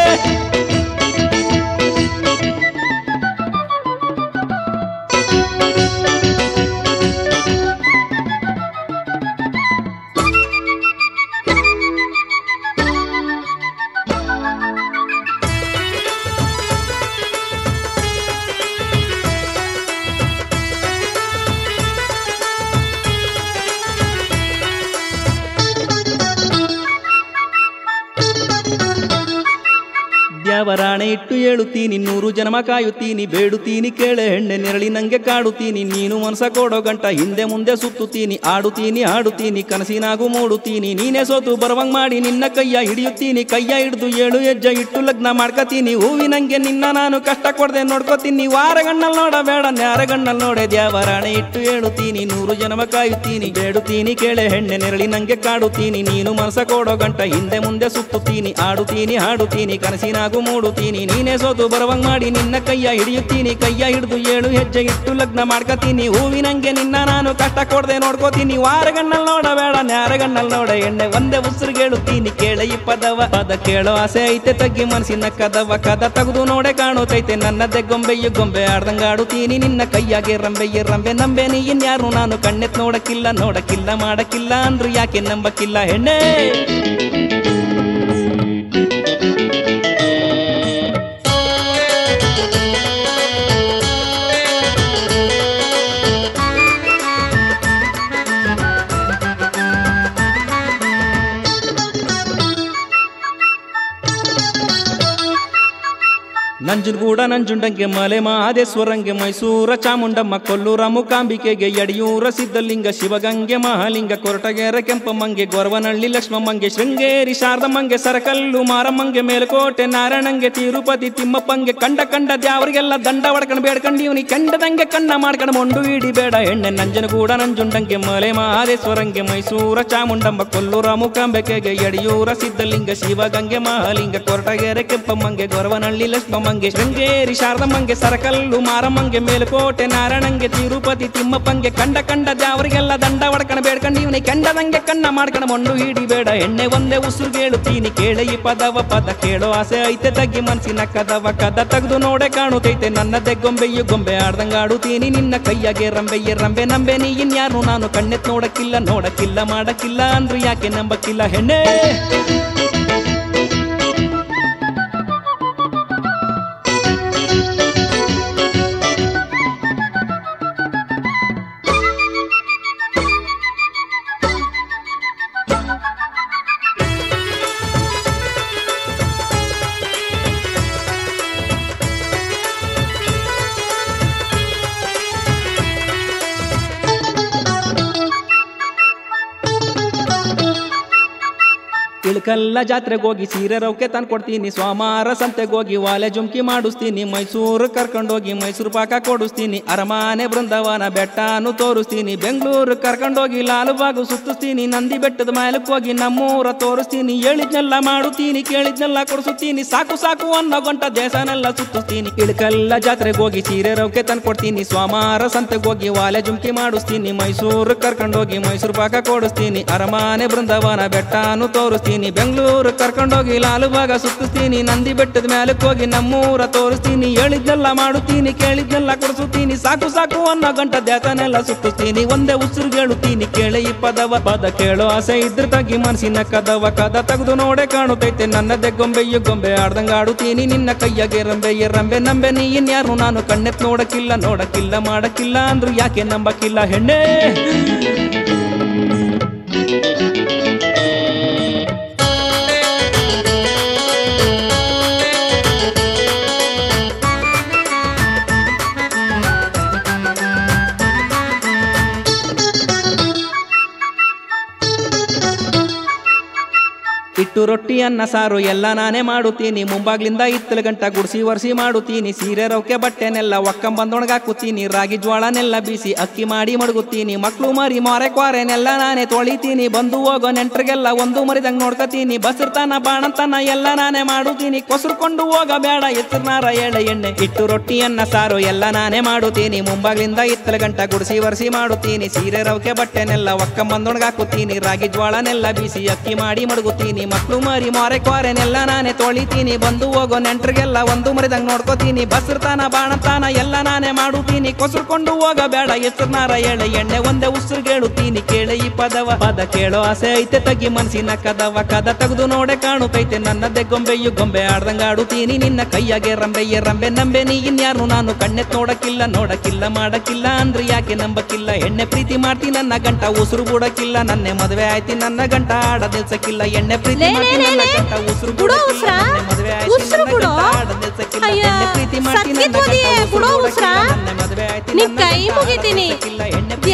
ದ್ಯಾವರಾಣೆ ಇಟ್ಟು ಹೇಳುತ್ತೀನಿ ನೂರು ಜನ್ಮ ಕಾಯುತ್ತೀನಿ ಬೇಡುತ್ತೀನಿ ಕೇಳೆ ಹೆಣ್ಣೆ ನೆರಳಿ ನಂಗೆ ಕಾಡುತ್ತೀನಿ ನೀನು ಮನಸ ಕೊಡೋ ಗಂಟ ಹಿಂದೆ ಮುಂದೆ ಸುತ್ತುತ್ತೀನಿ ಆಡುತ್ತೀನಿ ಆಡುತ್ತೀನಿ ಕನಸಿನಾಗೂ ಮೂಡುತ್ತೀನಿ ನೀನೇ ಸೋತು ಬರವಂಗ್ ಮಾಡಿ ನಿನ್ನ ಕೈಯ ಹಿಡಿಯುತ್ತೀನಿ ಕೈಯ ಹಿಡಿದು ಏಳು ಹೆಜ್ಜೆ ಇಟ್ಟು ಲಗ್ನ ಮಾಡ್ಕತೀನಿ ಹೂವಿನಂಗೆ ನಿನ್ನ ನಾನು ಕಷ್ಟ ಕೊಡದೆ ನೋಡ್ಕೋತೀನಿ ವಾರಗಣ್ಣಲ್ಲಿ ನೋಡಬೇಡ ನ್ಯಾರಗಣ್ಣಲ್ಲಿ ನೋಡೆ ದ್ಯಾವರಾಣೆ ಇಟ್ಟು ಹೇಳುತ್ತೀನಿ ನೂರು ಜನ್ಮ ಕಾಯುತ್ತೀನಿ ಬೇಡುತ್ತೀನಿ ಕೇಳೆ ಹೆಣ್ಣೆ ನೆರಳಿ ನಂಗೆ ಕಾಡುತ್ತೀನಿ ನೀನು ಮನಸ ಕೊಡೋ ಗಂಟ ಹಿಂದೆ ಮುಂದೆ ಸುತ್ತುತ್ತೀನಿ ಆಡುತ್ತೀನಿ ಹಾಡುತ್ತೀನಿ ಕನಸಿನಾಗೂ ಮೂಡುತ್ತೀನಿ ನೀನೇ ಸೋತು ಬರವಂಗ್ ಮಾಡಿ ನಿನ್ನ ಕೈಯ ಹಿಡಿಯುತ್ತೀನಿ ಕೈಯ ಹಿಡಿದು ಏಳು ಹೆಜ್ಜೆ ಇಟ್ಟು ಲಗ್ನ ಮಾಡ್ಕತೀನಿ ಹೂವಿನಂಗೆ ನಿನ್ನ ನಾನು ಕಷ್ಟ ಕೊಡದೆ ನೋಡ್ಕೋತೀನಿ ವಾರಗಣ್ಣಲ್ಲಿ ನೋಡಬೇಡ ನ್ಯಾರಗಣ್ಣಲ್ಲಿ ನೋಡ ಎಣ್ಣೆ ಒಂದೇ ಉಸಿರು ಕೇಳುತ್ತೀನಿ ಕೇಳ ಈ ಪದವ ಪದ ಕೇಳೋ ಆಸೆ ಐತೆ ತಗ್ಗಿ ಮನಸ್ಸಿನ ಕದವ ಕದ ತೆಗೆದು ನೋಡೆ ಕಾಣುತ್ತೈತೆ ನನ್ನದೇ ಗೊಂಬೆಯು ಗೊಂಬೆ ಆಡ್ದಂಗ ಆಡುತ್ತೀನಿ ನಿನ್ನ ಕೈಯಾಗೆ ರಂಬೆ ಈ ರಂಬೆ ನಂಬೆ ನೀ ಇನ್ಯಾರು ನಾನು ಕಣ್ಣೆತ್ ನೋಡಕ್ಕಿಲ್ಲ ನೋಡಕ್ಕಿಲ್ಲ ಮಾಡಕ್ಕಿಲ್ಲ ಅಂದ್ರು ಯಾಕೆ ನಂಬಕ್ಕಿಲ್ಲ ಹೆಣ್ಣೆ ನಂಜನಗೂಡ ನಂಜುಂಡಂಗೆ ಮಲೆ ಮಹದೇಶ್ವರಂಗೆ ಮೈಸೂರ ಚಾಮುಂಡಮ್ಮ ಕೊಲ್ಲೂರ ಮುಕಾಂಬಿಕೆಗೆ ಯಡಿಯೂರ ಸಿದ್ಧಲಿಂಗ ಶಿವಗಂಗೆ ಮಹಾಲಿಂಗ ಕೊರಟಗೆರೆ ಕೆಂಪಮ್ಮಂಗೆ ಗೊರವನಹಳ್ಳಿ ಲಕ್ಷ್ಮಮ್ಮಂಗೆ ಶೃಂಗೇರಿ ಶಾರದಮ್ಮಂಗೆ ಸರಕಲ್ಲು ಮಾರಮ್ಮಂಗೆ ಮೇಲುಕೋಟೆ ನಾರಾಯಣಂಗೆ ತಿರುಪತಿ ತಿಮ್ಮಪ್ಪಂಗೆ ಕಂಡ ಕಂಡ ದ್ಯಾವರಿಗೆಲ್ಲ ದಂಡ ಹೊಡ್ಕೊಂಡು ಬೇಡ್ಕೊಂಡು ಇವನಿಗೆ ಕಂಡದಂಗೆ ಕಣ್ಣ ಮಾಡ್ಕೊಂಡು ಮೊಂಡು ಇಡಿ ಬೇಡ ಎಣ್ಣೆ ನಂಜನಗೂಡ ನಂಜುಂಡಂಗೆ ಮಲೆ ಮಹದೇಶ್ವರಂಗೆ ಮೈಸೂರ ಚಾಮುಂಡಮ್ಮ ಕೊಲ್ಲೂರ ಮುಕಾಂಬಿಕೆಗೆ ಯಡಿಯೂರ ಸಿದ್ಧಲಿಂಗ ಶಿವಗಂಗೆ ಮಹಾಲಿಂಗ ಕೊರಟಗೆರೆ ಕೆಂಪಮ್ಮಂಗೆ ಗೊರವನಹಳ್ಳಿ ಲಕ್ಷ್ಮಮ್ಮಂಗೆ ಶೃಂಗೇರಿ ಶಾರದಮ್ಮಂಗೆ ಸರಕಲ್ಲು ಮಾರಮ್ಮಂಗೆ ಮೇಲುಕೋಟೆ ನಾರಾಯಣಂಗೆ ತಿರುಪತಿ ತಿಮ್ಮಪ್ಪಂಗೆ ಕಂಡ ಕಂಡ ದ್ಯಾವರಿಗೆಲ್ಲ ದಂಡ ಹೊಡ್ಕೊಂಡು ಬೇಡ್ಕೊಂಡು ಇವನಿಗೆ ಕಂಡದಂಗೆ ಕಣ್ಣ ಮಾಡ್ಕೊಂಡು ಮೊಂಡು ಹಿಡಿಬೇಡ ಎಣ್ಣೆ ಒಂದೇ ಉಸಿರು ಕೇಳುತ್ತೀನಿ ಕೇಳ ಈ ಪದವ ಪದ ಕೇಳೋ ಆಸೆ ಐತೆ ತಗ್ಗಿ ಮನ್ಸಿನ ಕದವ ಕದ ತೆಗೆದು ನೋಡೆ ಕಾಣುತ್ತೈತೆ ನನ್ನದೇ ಗೊಂಬೆಯು ಗೊಂಬೆ ಆಡ್ದಂಗ ಆಡುತ್ತೀನಿ ನಿನ್ನ ಕೈಯಾಗೆ ರಂಬೆಯೇ ರಂಬೆ ನಂಬೆ ನೀ ಇನ್ಯಾರು ನಾನು ಕಣ್ಣೆತ್ ನೋಡಕ್ಕಿಲ್ಲ ನೋಡಕ್ಕಿಲ್ಲ ಮಾಡಕ್ಕಿಲ್ಲ ಅಂದ್ರು ಯಾಕೆ ನಂಬಕ್ಕಿಲ್ಲ ಹೆಣ್ಣೆ ಇಳ್ಕಲ್ಲ ಜಾತ್ರೆಗೆ ಹೋಗಿ ಸೀರೆ ರೌಕೆ ತಂದು ಕೊಡ್ತೀನಿ ಸ್ವಾಮಾರ ಸಂತೆಗೆ ಹೋಗಿ ವಾಲೆ ಜುಮ್ಕಿ ಮಾಡಿಸ್ತೀನಿ ಮೈಸೂರು ಕರ್ಕೊಂಡೋಗಿ ಮೈಸೂರು ಪಾಕ ಕೊಡಿಸ್ತೀನಿ ಅರಮಾನೆ ಬೃಂದಾವನ ಬೆಟ್ಟನು ತೋರಿಸ್ತೀನಿ ಬೆಂಗಳೂರು ಕರ್ಕೊಂಡೋಗಿ ಲಾಲುಬಾಗು ಸುತ್ತಿಸ್ತೀನಿ ನಂದಿ ಬೆಟ್ಟದ ಮೇಲಕ್ಕೆ ಹೋಗಿ ನಮ್ಮೂರ ತೋರಿಸ್ತೀನಿ ಹೇಳಿದ್ನೆಲ್ಲ ಮಾಡುತ್ತೀನಿ ಕೇಳಿದ್ನೆಲ್ಲ ಕೊಡಿಸುತ್ತೀನಿ ಸಾಕು ಸಾಕು ಅನ್ನೋ ಗಂಟ ದೇಶನೆಲ್ಲ ಸುತ್ತಿಸ್ತೀನಿ ಇಳ್ಕಲ್ಲ ಜಾತ್ರೆಗೆ ಹೋಗಿ ಸೀರೆ ರೌಕೆ ತಂದು ಕೊಡ್ತೀನಿ ಸ್ವಾಮಾರ ಸಂತೆಗೆ ಹೋಗಿ ವಾಲೆ ಜುಮ್ಕಿ ಮಾಡಿಸ್ತೀನಿ ಮೈಸೂರು ಕರ್ಕೊಂಡೋಗಿ ಮೈಸೂರು ಪಾಕ ಕೊಡಿಸ್ತೀನಿ ಅರಮಾನೆ ಬೃಂದಾವನ ಬೆಟ್ಟನು ತೋರಿಸ್ತೀನಿ ಬೆಂಗಳೂರು ಕರ್ಕೊಂಡೋಗಿ ಲಾಲುಬಾಗ ಸುತ್ತಿಸ್ತೀನಿ ನಂದಿ ಬೆಟ್ಟದ ಮೇಲಕ್ಕೆ ಹೋಗಿ ನಮ್ಮೂರ ತೋರಿಸ್ತೀನಿ ಹೇಳಿದ್ನೆಲ್ಲ ಮಾಡುತ್ತೀನಿ ಕೇಳಿದ್ನೆಲ್ಲ ಕೊಡಿಸುತ್ತೀನಿ ಸಾಕು ಸಾಕು ಅನ್ನೋ ಗಂಟ ದೇತನೆಲ್ಲ ಸುತ್ತಿಸ್ತೀನಿ ಒಂದೇ ಉಸಿರು ಹೇಳುತ್ತೀನಿ ಕೇಳಿ ಈ ಪದವ ಪದ ಕೇಳೋ ಆಸೆ ಇದ್ರ ತಗ್ಗಿ ಮನಸ್ಸಿನ ಕದವ ಕದ ತೆಗೆದು ನೋಡೆ ಕಾಣುತ್ತೈತೆ ನನ್ನದೇ ಗೊಂಬೆಯು ಗೊಂಬೆ ಆಡ್ದಂಗ ಆಡುತ್ತೀನಿ ನಿನ್ನ ಕೈಯಾಗೆ ರಂಬೆಯ ರಂಬೆ ನಂಬೆ ನೀ ಇನ್ಯಾರು ನಾನು ಕಣ್ಣೆತ್ ನೋಡಕ್ಕಿಲ್ಲ ನೋಡಕ್ಕಿಲ್ಲ ಮಾಡಕ್ಕಿಲ್ಲ ಅಂದ್ರು ಯಾಕೆ ನಂಬಕ್ಕಿಲ್ಲ ಹೆಣ್ಣೆ ಇಟ್ಟು ರೊಟ್ಟಿ ಅನ್ನ ಸಾರು ಎಲ್ಲ ನಾನೇ ಮಾಡುತ್ತೀನಿ ಮುಂಬಾಗ್ಲಿಂದ ಇತ್ತಲ ಗಂಟ ಗುಡ್ಸಿ ವರ್ಸಿ ಮಾಡುತ್ತೀನಿ ಸೀರೆ ರೌಕೆ ಬಟ್ಟೆನೆಲ್ಲ ಒಕ್ಕಂಬಂದೊಣಗಾಕುತ್ತೀನಿ ರಾಗಿ ಜ್ವಾಳನೆಲ್ಲ ಬೀಸಿ ಅಕ್ಕಿ ಮಾಡಿ ಮಡಗುತ್ತೀನಿ ಮಕ್ಳು ಮರಿ ಮಾರೆ ಕ್ವಾರೆನೆಲ್ಲ ನಾನೇ ತೊಳಿತೀನಿ ಬಂದು ಹೋಗೋ ನೆಂಟ್ರಿಗೆಲ್ಲ ಒಂದು ಮರಿದಂಗ್ ನೋಡ್ಕತೀನಿ ಬಸರ್ತಾನ ಬಾಣಂತನ ಎಲ್ಲ ನಾನೇ ಮಾಡುತ್ತೀನಿ ಕೊಸರ್ಕೊಂಡು ಹೋಗ ಬೇಡ ಎತ್ತರ್ನಾರ ಎಳೆ ಎಣ್ಣೆ ಇಟ್ಟು ರೊಟ್ಟಿ ಅನ್ನ ಸಾರು ಎಲ್ಲ ನಾನೇ ಮಾಡುತ್ತೀನಿ ಮುಂಬಾಗ್ಲಿಂದ ಇತ್ತಲ ಗಂಟ ಗುಡ್ಸಿ ವರ್ಸಿ ಮಾಡುತ್ತೀನಿ ಸೀರೆ ರೌಕೆ ಬಟ್ಟೆನೆಲ್ಲ ಒಕ್ಕಂಬಂದೊಣಗಾಕುತ್ತೀನಿ ರಾಗಿ ಜ್ವಾಳನೆಲ್ಲ ಬೀಸಿ ಅಕ್ಕಿ ಮಾಡಿ ಮಡಗುತ್ತೀನಿ ಮಕ್ಳು ಮರಿ ಮಾರೆ ಕ್ವಾರೆನೆಲ್ಲ ನಾನೇ ತೊಳಿತೀನಿ ಬಂದು ಹೋಗೋ ನೆಂಟ್ರಿಗೆಲ್ಲ ಒಂದು ಮರಿದಂಗ್ ನೋಡ್ಕೋತೀನಿ ಬಸರ್ತಾನ ಬಾಣತಾನ ಎಲ್ಲ ನಾನೇ ಮಾಡುತ್ತೀನಿ ಕೊಸರ್ಕೊಂಡು ಹೋಗ ಬೇಡ ಹೆಸರ್ನಾರ ಎಳೆ ಎಣ್ಣೆ ಒಂದೇ ಉಸಿರು ಕೇಳುತ್ತೀನಿ ಕೇಳೆ ಈ ಪದವ ಪದ ಕೇಳೋ ಆಸೆ ಐತೆ ತಗ್ಗಿ ಮನ್ಸಿನ ಕದವ ಕದ ತೆಗೆದು ನೋಡೆ ಕಾಣುತ್ತೈತೆ ನನ್ನದೇ ಗೊಂಬೆಯು ಗೊಂಬೆ ಆಡ್ದಂಗ ಆಡುತ್ತೀನಿ ನಿನ್ನ ಕೈಯಾಗೆ ರಂಬೆಯೇ ರಂಬೆ ನಂಬೆ ನೀ ಇನ್ಯಾರು ನಾನು ಕಣ್ಣೆತ್ ನೋಡಕ್ಕಿಲ್ಲ ನೋಡಕ್ಕಿಲ್ಲ ಮಾಡಕ್ಕಿಲ್ಲ ಅಂದ್ರೆ ಯಾಕೆ ನಂಬಕ್ಕಿಲ್ಲ ಎಣ್ಣೆ ಪ್ರೀತಿ ಮಾಡ್ತಿ ನನ್ನ ಗಂಟ ಉಸಿರು ಬಿಡಕ್ಕಿಲ್ಲ ನನ್ನೆ ಮದುವೆ ಆಯ್ತಿ ನನ್ನ ಗಂಟ ಆಡ ನಿಲ್ಸಕ್ಕಿಲ್ಲ ಎಣ್ಣೆ ಪ್ರೀತಿ ಲೇ, ಮಾಡ್ತಿ ಲೇ, ನನ್ನ ಲೇ, ಗಂಟ ಉಸಿರು ಬಿಡೋ ಬಿಡಕ್ಕಿಲ್ಲ, ಉಸ್ರಾ? ನನ್ನೆ ಮದುವೆ ಆಯ್ತಿ ಉಸ್ರು ನನ್ನ ಬಿಡೋ? ಗಂಟ ಆಡ ನಿಲ್ಸಕ್ಕಿಲ್ಲ, ಅಯ್ಯ, ಎಣ್ಣೆ ಪ್ರೀತಿ ಮಾಡ್ತಿ ನನ್ನ ಸತ್ಯದ ಗಂಟ ಓದಿಯೇ, ಉಸಿರು ಬಿಡೋ ಬಿಡಕ್ಕಿಲ್ಲ, ಉಸ್ರಾ? ನನ್ನೆ ಮದುವೆ ಆಯ್ತಿ ನಿನ್ ನನ್ನ ಕೈ ಗಂಟ ಆಡ ಮುಗಿತೀನಿ. ನಿಲ್ಸಕ್ಕಿಲ್ಲ, ಎಣ್ಣೆ